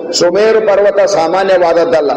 ಸುಮೇರು ಪರ್ವತ ಸಾಮಾನ್ಯವಾದದ್ದಲ್ಲ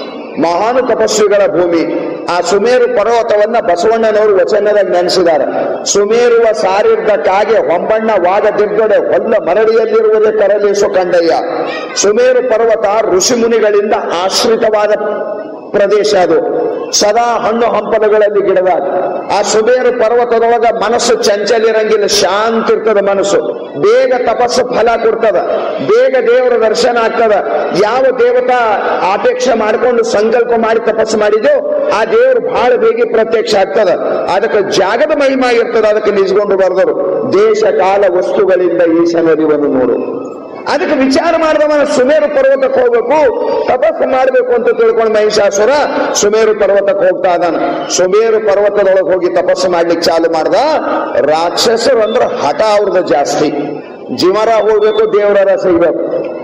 ಮಹಾನು ತಪಸ್ವಿಗಳ ಭೂಮಿ ಆ ಸುಮೇರು ಪರ್ವತವನ್ನ ಬಸವಣ್ಣನವರು ವಚನದಾಗ ನೆನೆಸಿದ್ದಾರೆ ಸುಮೇರುವ ಸಾರಿದ್ದಕ್ಕಾಗಿ ಹೊಂಬಣ್ಣ ವಾಗದಿದ್ದಡೆ ಹೊಲ್ಲ ಮರಡಿಯಲ್ಲಿರುವುದೇ ಕರಲೇಸು ಕಂಡಯ್ಯ ಸುಮೇರು ಪರ್ವತ ಋಷಿ ಮುನಿಗಳಿಂದ ಆಶ್ರಿತವಾದ ಪ್ರದೇಶ ಅದು ಸದಾ ಹಣ್ಣು ಹಂಪಲುಗಳಲ್ಲಿ ಗಿಡದ ಆ ಸುಬೇರು ಪರ್ವತದೊಳಗ ಮನಸ್ಸು ಚಂಚಲಿರಂಗಿಲ್ಲ ಶಾಂತ ಇರ್ತದ ಮನಸ್ಸು ಬೇಗ ತಪಸ್ಸು ಫಲ ಕೊಡ್ತದ ಬೇಗ ದೇವರ ದರ್ಶನ ಆಗ್ತದ ಯಾವ ದೇವತಾ ಅಪೇಕ್ಷೆ ಮಾಡ್ಕೊಂಡು ಸಂಕಲ್ಪ ಮಾಡಿ ತಪಸ್ಸು ಮಾಡಿದೆಯೋ ಆ ದೇವರು ಬಹಳ ಬೇಗ ಪ್ರತ್ಯಕ್ಷ ಆಗ್ತದ ಅದಕ್ಕೆ ಜಾಗದ ಮಹಿಮಾ ಇರ್ತದ ಅದಕ್ಕೆ ನಿಜ್ಕೊಂಡು ಬರ್ದರು ದೇಶ ಕಾಲ ವಸ್ತುಗಳಿಂದ ಈಶನರಿವನ್ನು ನೋಡು ಅದಕ್ಕೆ ವಿಚಾರ ಮಾಡಿದವನ ಸುಮೇರು ಪರ್ವತಕ್ಕೆ ಹೋಗ್ಬೇಕು ತಪಸ್ಸು ಮಾಡಬೇಕು ಅಂತ ತಿಳ್ಕೊಂಡು ಮಹಿಷಾಸುರ ಸುಮೇರು ಪರ್ವತಕ್ಕೆ ಹೋಗ್ತಾ ಇದ್ದಾನ ಸುಮೇರು ಪರ್ವತದೊಳಗೆ ಹೋಗಿ ತಪಸ್ಸು ಮಾಡ್ಲಿಕ್ಕೆ ಚಾಲು ಮಾಡ್ದ ರಾಕ್ಷಸರು ಅಂದ್ರೆ ಹಠ ಅವ್ರದ್ದು ಜಾಸ್ತಿ ಜೀವರ ಹೋಗ್ಬೇಕು ದೇವರ ಸಿಗ್ಬೇಕು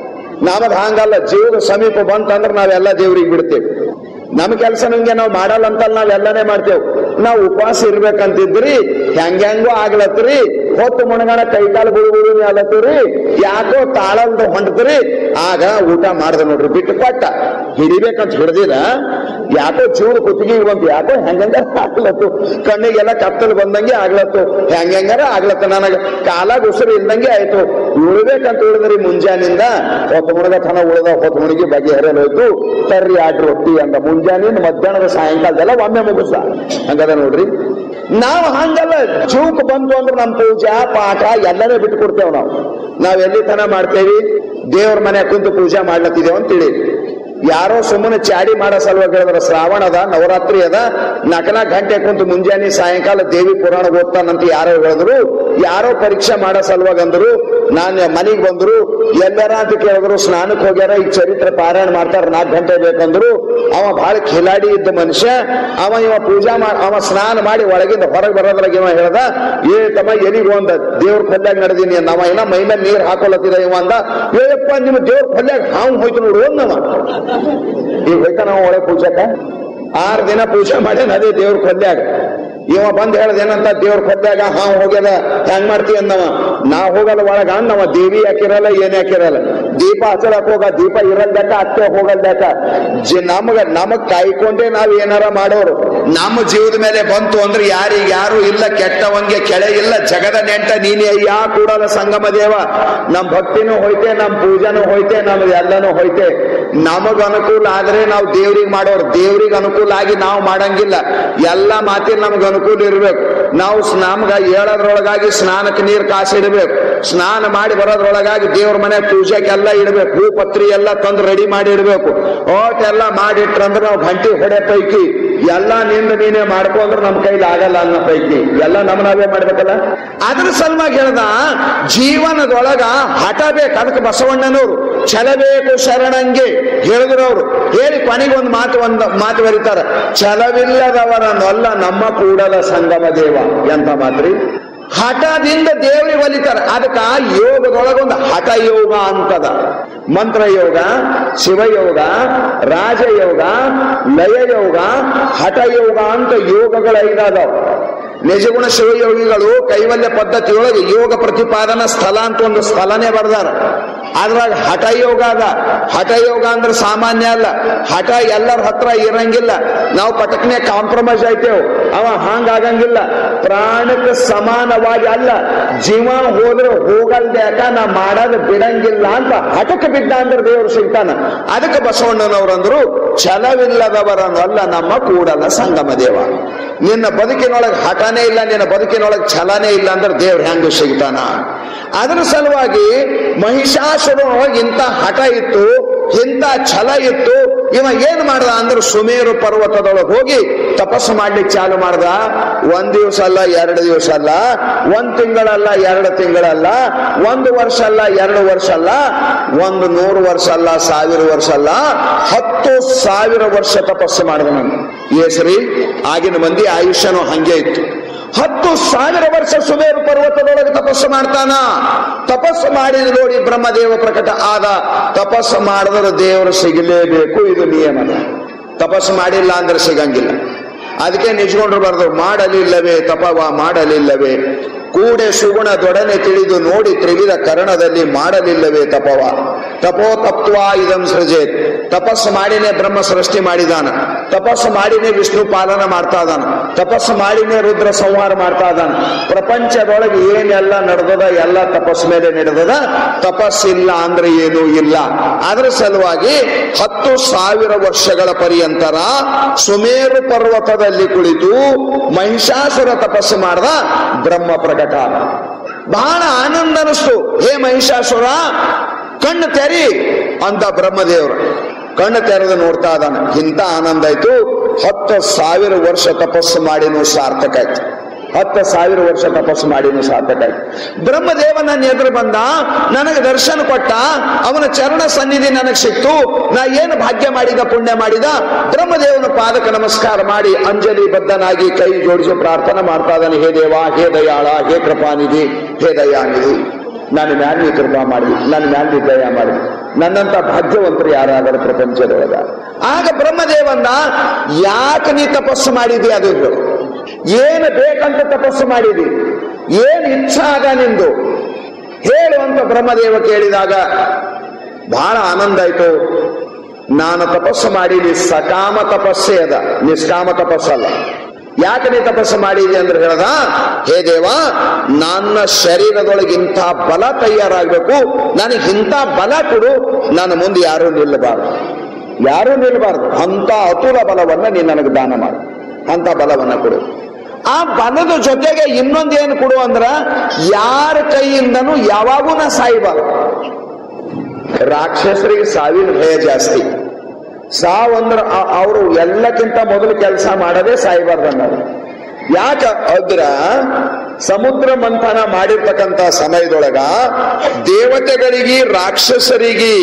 ನಾವದ್ ಹಂಗಲ್ಲ ಜೀವದ ಸಮೀಪ ಬಂತಂದ್ರೆ ನಾವೆಲ್ಲ ದೇವ್ರಿಗೆ ಬಿಡ್ತೇವೆ ನಮ್ಮ ಕೆಲಸ ನಮ್ಗೆ ನಾವು ಮಾಡಲ್ಲ ಅಂತಲ್ಲ ನಾವೆಲ್ಲನೇ ಮಾಡ್ತೇವೆ ನಾವು ಉಪವಾಸ ಇರ್ಬೇಕಂತಿದ್ರಿ ಹೆಂಗ್ಯಾಂಗೋ ಆಗ್ಲತ್ರಿ ಹೊತ್ತು ಮುಣಗಣ ಕೈಕಾಲು ಬುಡು ಬುಡು ಅಲತ್ತೀರಿ ಯಾಕೋ ತಾಳಲ್ದು ಹೊಂಟದ್ರಿ ಆಗ ಊಟ ಮಾಡ್ದೆ ನೋಡ್ರಿ ಬಿಟ್ಟು ಕೊಟ್ಟ ಹಿಡಿಬೇಕಂತ ಹಿಡ್ದಿರ ಯಾಕೋ ಜೀವನ ಕುತ್ತಿಗೆ ಬಂತು ಯಾಕೋ ಹೆಂಗಂಗಾರ ಆಗ್ಲತ್ತು ಕಣ್ಣಿಗೆಲ್ಲ ಕತ್ತಲು ಬಂದಂಗೆ ಆಗ್ಲತ್ತು ಹೆಂಗಂಗಾರ ಆಗ್ಲತ್ತು ನನಗ ಕಾಲಾಗ ಉಸಿರು ಇಲ್ದಂಗೆ ಆಯ್ತು ಉಳ್ಬೇಕಂತ ಉಳಿದ್ರಿ ಮುಂಜಾನಿಂದ ಹೊತ್ತು ಮುಣಗ ತನ ಉಳ್ದ ಹೊತ್ತು ಮುಣಿಗೆ ಬಗೆಹರಿಯಲ್ ಹೋಯ್ತು ತರ್ರಿ ಆಡ್ ರೊಟ್ಟಿ ಅಂದ ಮುಂಜಾನಿಂದ ಮಧ್ಯಾಹ್ನದ ಸಾಯಂಕಾಲದೆಲ್ಲ ಒಮ್ಮೆ ಮುಗಿಸ ಹಂಗದ ನೋಡ್ರಿ ನಾವು ಹಂಗಲ್ಲ ಜೀವಕ್ಕೆ ಬಂತು ಅಂದ್ರೆ ನಮ್ಮ ಪೂಜಾ ಪಾಠ ಎಲ್ಲನೇ ಬಿಟ್ಟು ಕೊಡ್ತೇವೆ ನಾವು ನಾವ್ ಎಲ್ಲಿ ತನ ಮಾಡ್ತೇವಿ ದೇವ್ರ ಮನೆ ಕುಂತು ಪೂಜೆ ಮಾಡ್ಲತ್ತಿದೇವ್ ಅಂತ ತಿಳಿ ಯಾರೋ ಸುಮ್ಮನೆ ಚಾಡಿ ಮಾಡೋ ಸಲುವಾಗಿ ಹೇಳಿದ್ರ ಶ್ರಾವಣ ಅದ ನವರಾತ್ರಿ ಅದ ನಾಲ್ಕನಾಲ್ಕು ಗಂಟೆ ಕುಂತು ಮುಂಜಾನೆ ಸಾಯಂಕಾಲ ದೇವಿ ಪುರಾಣ ಓದ್ತಾನಂತ ಯಾರೋ ಹೇಳಿದ್ರು ಯಾರೋ ಪರೀಕ್ಷೆ ಮಾಡೋ ಸಲುವಾಗಿ ಅಂದ್ರು ನಾನು ಮನೆಗೆ ಬಂದ್ರು ಎಲ್ಲರ ಅಂತ ಕೇಳಿದ್ರು ಸ್ನಾನಕ್ಕೆ ಹೋಗ್ಯಾರ ಈಗ ಚರಿತ್ರೆ ಪಾರಾಯಣ ಮಾಡ್ತಾರ ನಾಲ್ಕು ಗಂಟೆ ಬೇಕಂದ್ರು ಅವ ಬಹಳ ಖಿಲಾಡಿ ಇದ್ದ ಮನುಷ್ಯ ಅವ ಇವ ಪೂಜಾ ಮಾಡ ಅವ ಸ್ನಾನ ಮಾಡಿ ಒಳಗಿಂದ ಹೊರಗೆ ಬರೋದ್ರಾಗ ಇವ ಹೇಳ್ದ ಏ ತಮ್ಮ ಎಲಿಗೆ ಒಂದ ದೇವ್ರ ಕೊಲ್ಯಾಗ ನಡೆದೀನಿ ಅಂದ ಅವ ಏನ ಮೈ ಮೇಲೆ ನೀರ್ ಹಾಕೊಳತ್ತಿದ ಇವ ಅಂದ ಏಯಪ್ಪ ನಿಮ್ಮ ದೇವ್ರ ಕೊಲ್ಯಾಗ ಹಾವು ಹೋಯ್ತು ನೋಡು ಅಂದವ ಈಗ ಹೋಯ್ತಾನ ಅವ ಒಳಗೆ ಪೂಜಾಕ ಆರು ದಿನ ಪೂಜೆ ಮಾಡಿ ಅದೇ ದೇವ್ರ ಕೊಲ್ಯಾಗ ಇವ ಬಂದ್ ಹೇಳ್ದ ಏನಂತ ದೇವ್ರ ಕೊಲ್ಯಾಗ ಹಾವು ಹೋಗ್ಯದ ಹೆಂಗ್ ಮಾಡ್ತೀವಿ ಅಂದವ ನಾ ಹೋಗಲ್ಲ ಒಳಗ ಅಂದವ ದೇವಿ ಯಾಕಿರಲ್ಲ ಏನ್ ಯಾಕಿರಲ್ಲ ದೀಪ ಹಚ್ಚಲಕ್ ಹೋಗ ದೀಪ ಇರಲ್ದಾಕ ಅತ್ತೆ ಹೋಗಲ್ದಾಕ ಜಿ ನಮಗ ನಮಗ್ ಕಾಯ್ಕೊಂಡೇ ನಾವ್ ಏನಾರ ಮಾಡೋರು ನಮ್ಮ ಜೀವದ ಮೇಲೆ ಬಂತು ಅಂದ್ರೆ ಯಾರಿಗ ಯಾರು ಇಲ್ಲ ಕೆಟ್ಟವಂಗೆ ಕೆಳೆ ಇಲ್ಲ ಜಗದ ನೆಂಟ ನೀನೇ ಅಯ್ಯ ಕೂಡಲ ಸಂಗಮ ದೇವ ನಮ್ ಭಕ್ತಿನೂ ಹೋಯ್ತೆ ನಮ್ ಪೂಜಾನು ಹೋಯ್ತೆ ನಮ್ದು ಎಲ್ಲನೂ ಹೋಯ್ತೆ ನಮಗ್ ಅನುಕೂಲ ಆದ್ರೆ ನಾವು ದೇವ್ರಿಗೆ ಮಾಡೋರು ದೇವ್ರಿಗೆ ಅನುಕೂಲ ಆಗಿ ನಾವು ಮಾಡಂಗಿಲ್ಲ ಎಲ್ಲ ಮಾತಿನ ನಮ್ಗೆ ಅನುಕೂಲ ಇರ್ಬೇಕು ನಾವು ಸ್- ನಮ್ಗ ಹೇಳೋದ್ರೊಳಗಾಗಿ ಸ್ನಾನಕ್ಕೆ ನೀರ್ ಕಾಸಿಡ್ಬೇಕು ಸ್ನಾನ ಮಾಡಿ ಬರೋದ್ರೊಳಗಾಗಿ ದೇವ್ರ ಮನೆ ಪೂಜೆಗೆಲ್ಲ ಇಡ್ಬೇಕು ಹೂ ಪತ್ರಿ ಎಲ್ಲ ತಂದು ರೆಡಿ ಮಾಡಿ ಇಡ್ಬೇಕು ಓಟ್ ಎಲ್ಲ ಮಾಡಿಟ್ರಂದ್ರೆ ನಾವು ಗಂಟಿ ಹೊಡೆ ಪೈಕಿ ಎಲ್ಲ ನಿಂದ ನೀನೇ ಮಾಡ್ಕೊಂಡ್ರೆ ನಮ್ ಕೈಲಿ ಆಗಲ್ಲ ಅನ್ನೋ ಪೈಕಿ ಎಲ್ಲ ನಮ್ ನಾವೇ ಮಾಡ್ಬೇಕಲ್ಲ ಅದ್ರ ಸಲುವಾಗಿ ಹೇಳ್ದ ಜೀವನದೊಳಗ ಹಠ ಬೇಕು ಅದಕ್ಕೆ ಬಸವಣ್ಣನವರು ಛಲಬೇಕು ಶರಣಂಗೆ ಹೇಳಿದ್ರು ಅವರು ಹೇಳಿ ಕೊನೆಗೆ ಒಂದು ಮಾತು ಒಂದು ಮಾತು ಬರೀತಾರ ಛಲವಿಲ್ಲದವರನ್ನಲ್ಲ ನಮ್ಮ ಕೂಡಲ ಸಂಗಮ ದೇವ ಎಂತ ಮಾತ್ರಿ ಹಠದಿಂದ ದೇವರಿಗೆ ಒಲಿತಾರ ಅದಕ್ಕ ಯೋಗದೊಳಗೊಂದು ಹಠ ಯೋಗ ಅಂತದ ಮಂತ್ರಯೋಗ ಶಿವಯೋಗ ರಾಜಯೋಗ ಲಯಯೋಗ ಹಠಯೋಗ ಅಂತ ಯೋಗಗಳು ಐದಾದವು ನಿಜಗುಣ ಶಿವಯೋಗಿಗಳು ಕೈವಲ್ಯ ಪದ್ಧತಿಯೊಳಗೆ ಯೋಗ ಪ್ರತಿಪಾದನಾ ಸ್ಥಳ ಅಂತ ಒಂದು ಸ್ಥಳನೇ ಬರ್ದಾರ ಅದ್ರಾಗ ಹಠಯೋಗ ಅದ ಹಠಯೋಗ ಅಂದ್ರೆ ಸಾಮಾನ್ಯ ಅಲ್ಲ ಹಠ ಎಲ್ಲರ ಹತ್ರ ಇರಂಗಿಲ್ಲ ನಾವು ಪಟಕ್ನೆ ಕಾಂಪ್ರಮೈಸ್ ಆಯ್ತೇವ್ ಅವ ಹಂಗಾಗಂಗಿಲ್ಲ ಪ್ರಾಣಕ್ಕೆ ಸಮಾನವಾಗಿ ಅಲ್ಲ ಜೀವ ಹೋದ್ರೆ ಹೋಗಲ್ದ್ಯಾಕ ನಾ ಮಾಡೋದು ಬಿಡಂಗಿಲ್ಲ ಅಂತ ಹಠಕ್ಕೆ ಬಿದ್ದ ಅಂದ್ರೆ ದೇವರು ಸಿಗ್ತಾನ ಅದಕ್ಕೆ ಬಸವಣ್ಣನವರಂದ್ರು ಛಲವಿಲ್ಲದವರನ್ನಲ್ಲ ನಮ್ಮ ಕೂಡಲ ಸಂಗಮ ದೇವ ನಿನ್ನ ಬದುಕಿನೊಳಗೆ ಹಠನೇ ಇಲ್ಲ ನಿನ್ನ ಬದುಕಿನೊಳಗೆ ಛಲನೇ ಇಲ್ಲ ಅಂದ್ರೆ ದೇವ್ರು ಹೆಂಗ ಸಿಗ್ತಾನ ಅದ್ರ ಸಲುವಾಗಿ ಮಹಿಷಾಸುರನೊಳಗೆ ಇಂಥ ಹಠ ಇತ್ತು ಇಂಥ ಛಲ ಇತ್ತು ಇವ ಏನ್ ಮಾಡ್ದ ಅಂದ್ರೆ ಸುಮೇರು ಪರ್ವತದೊಳಗೆ ಹೋಗಿ ತಪಸ್ಸು ಮಾಡ್ಲಿಕ್ಕೆ ಚಾಲು ಮಾಡ್ದ ಒಂದ್ ದಿವಸ ಅಲ್ಲ ಎರಡು ದಿವಸ ಅಲ್ಲ ಒಂದ್ ತಿಂಗಳಲ್ಲ ಎರಡು ತಿಂಗಳಲ್ಲ ಒಂದು ವರ್ಷ ಅಲ್ಲ ಎರಡು ವರ್ಷ ಅಲ್ಲ ಒಂದು ನೂರು ವರ್ಷ ಅಲ್ಲ ಸಾವಿರ ವರ್ಷ ಅಲ್ಲ ಹತ್ತು ಸಾವಿರ ವರ್ಷ ತಪಸ್ಸು ಮಾಡಿದ ನಾನು ಏಸರಿ ಆಗಿನ ಮಂದಿ ಆಯುಷ್ಯನೂ ಹಂಗೆ ಇತ್ತು ಹತ್ತು ಸಾವಿರ ವರ್ಷ ಸುಮೇರು ಪರ್ವತದೊಳಗೆ ತಪಸ್ಸು ಮಾಡ್ತಾನ ತಪಸ್ಸು ಮಾಡಿದ ನೋಡಿ ಬ್ರಹ್ಮದೇವ ಪ್ರಕಟ ಆದ ತಪಸ್ಸು ಮಾಡಿದ್ರೆ ದೇವರು ಸಿಗಲೇಬೇಕು ಇದು ನಿಯಮದ ತಪಸ್ಸು ಮಾಡಿಲ್ಲ ಅಂದ್ರೆ ಸಿಗಂಗಿಲ್ಲ ಅದಕ್ಕೆ ನಿಜ್ಕೊಂಡ್ರು ಬರ್ದು ಮಾಡಲಿಲ್ಲವೇ ತಪವ ಮಾಡಲಿಲ್ಲವೇ ಕೂಡೆ ಸುಗುಣ ದೊಡನೆ ತಿಳಿದು ನೋಡಿ ತ್ರಿವಿಧ ಕರಣದಲ್ಲಿ ಮಾಡಲಿಲ್ಲವೇ ತಪವ ತಪೋ ತತ್ವ ಇದಂ ಸೃಜೇತ್ ತಪಸ್ಸು ಮಾಡಿನೇ ಬ್ರಹ್ಮ ಸೃಷ್ಟಿ ಮಾಡಿದಾನ ತಪಸ್ಸು ಮಾಡಿನೇ ವಿಷ್ಣು ಪಾಲನ ಮಾಡ್ತಾ ಇದಾನ ತಪಸ್ಸು ಮಾಡಿನೇ ರುದ್ರ ಸಂಹಾರ ಮಾಡ್ತಾ ಇದಾನ ಪ್ರಪಂಚದೊಳಗೆ ಏನೆಲ್ಲ ನಡೆದದ ಎಲ್ಲ ತಪಸ್ಸು ಮೇಲೆ ನಡೆದದ ತಪಸ್ಸಿಲ್ಲ ಅಂದ್ರೆ ಏನೂ ಇಲ್ಲ ಅದರ ಸಲುವಾಗಿ ಹತ್ತು ಸಾವಿರ ವರ್ಷಗಳ ಪರ್ಯಂತರ ಸುಮೇರು ಪರ್ವತದಲ್ಲಿ ಕುಳಿತು ಮಹಿಷಾಸುರ ತಪಸ್ಸು ಮಾಡ್ದ ಬ್ರಹ್ಮ ಪ್ರಕಟ ಆದ. ಬಹಳ ಆನಂದ ಅನಿಸ್ತು ಹೇ ಮಹಿಷಾಸುರ ಕಣ್ಣು ತೆರಿ ಅಂತ ಬ್ರಹ್ಮದೇವರು ಕಣ್ಣು ತೆರೆದು ನೋಡ್ತಾ ಇದ್ದಾನೆ ಇಂಥ ಆನಂದ ಆಯ್ತು ಹತ್ತು ಸಾವಿರ ವರ್ಷ ತಪಸ್ಸು ಮಾಡಿನೂ ಸಾರ್ಥಕ ಆಯ್ತು ಹತ್ತು ಸಾವಿರ ವರ್ಷ ತಪಸ್ಸು ಮಾಡಿನೂ ಸಾರ್ಥಕ ಆಯ್ತು ಬ್ರಹ್ಮದೇವ ನನ್ನ ಎದುರು ಬಂದ ನನಗೆ ದರ್ಶನ ಕೊಟ್ಟ ಅವನ ಚರಣ ಸನ್ನಿಧಿ ನನಗೆ ಸಿಕ್ತು ನಾ ಏನು ಭಾಗ್ಯ ಮಾಡಿದ ಪುಣ್ಯ ಮಾಡಿದ ಬ್ರಹ್ಮದೇವನ ಪಾದಕ ನಮಸ್ಕಾರ ಮಾಡಿ ಅಂಜಲಿ ಬದ್ಧನಾಗಿ ಕೈ ಜೋಡಿಸಿ ಪ್ರಾರ್ಥನೆ ಮಾಡ್ತಾ ಇದ್ದಾನೆ ಹೇ ದೇವ ಹೇ ದಯಾಳ ಹೇ ಕೃಪಾನಿಧಿ ಹೇ ದಯಾನಿಧಿ ನಾನು ಮ್ಯಾಲ ನೀ ಕೃಪಾ ಮಾಡಿ ನನ್ನ ಮ್ಯಾಲ ನೀ ದಯ ಮಾಡಿ ನನ್ನಂತ ಭಾಗ್ಯವಂತರು ಯಾರಾದರೂ ಪ್ರಪಂಚದೊಳಗ ಆಗ ಬ್ರಹ್ಮದೇವನ್ನ ಯಾಕೆ ನೀ ತಪಸ್ಸು ಮಾಡಿದಿ ಅದು ಹೇಳು. ಏನು ಬೇಕಂತ ತಪಸ್ಸು ಮಾಡಿದಿ ಏನ್ ಇಚ್ಛಾ ಆಗ ನಿಂದು ಹೇಳು ಅಂತ ಬ್ರಹ್ಮದೇವ ಕೇಳಿದಾಗ ಬಹಳ ಆನಂದ ಆಯ್ತು ನಾನು ತಪಸ್ಸು ಮಾಡೀನಿ ಸಕಾಮ ತಪಸ್ಸೇ ಅದ ನಿಷ್ಕಾಮ ತಪಸ್ಸಲ್ಲ ಯಾಕೆ ನೀ ತಪಸ್ಸು ಮಾಡಿದಿ ಅಂದ್ರೆ ಹೇಳ್ದ ಹೇ ದೇವ ನನ್ನ ಶರೀರದೊಳಗೆ ಇಂಥ ಬಲ ತಯಾರಾಗಬೇಕು ನನಗೆ ಇಂಥ ಬಲ ಕೊಡು ನನ್ನ ಮುಂದೆ ಯಾರೂ ನಿಲ್ಲಬಾರದು ಯಾರೂ ನಿಲ್ಲಬಾರದು ಅಂತ ಅತುಲ ಬಲವನ್ನ ನೀನು ನನಗೆ ದಾನ ಮಾಡು ಅಂತ ಬಲವನ್ನ ಕೊಡು ಆ ಬಲದ ಜೊತೆಗೆ ಇನ್ನೊಂದು ಏನು ಕೊಡು ಅಂದ್ರ ಯಾರ ಕೈಯಿಂದನೂ ಯಾವಾಗೂ ನಾ ಸಾಯ್ಬಾರ್ದು ರಾಕ್ಷಸರಿಗೆ ಸಾವಿನ ಭಯ ಜಾಸ್ತಿ ಸಾವು ಅಂದ್ರ ಅವರು ಎಲ್ಲಕ್ಕಿಂತ ಮೊದಲು ಕೆಲಸ ಮಾಡದೆ ಸಾಯ್ಬಾರ್ದಂಗ ಯಾಕ ಅದ್ರ ಸಮುದ್ರ ಮಂಥನ ಮಾಡಿರ್ತಕ್ಕಂತ ಸಮಯದೊಳಗ ದೇವತೆಗಳಿಗೆ ರಾಕ್ಷಸರಿಗೆ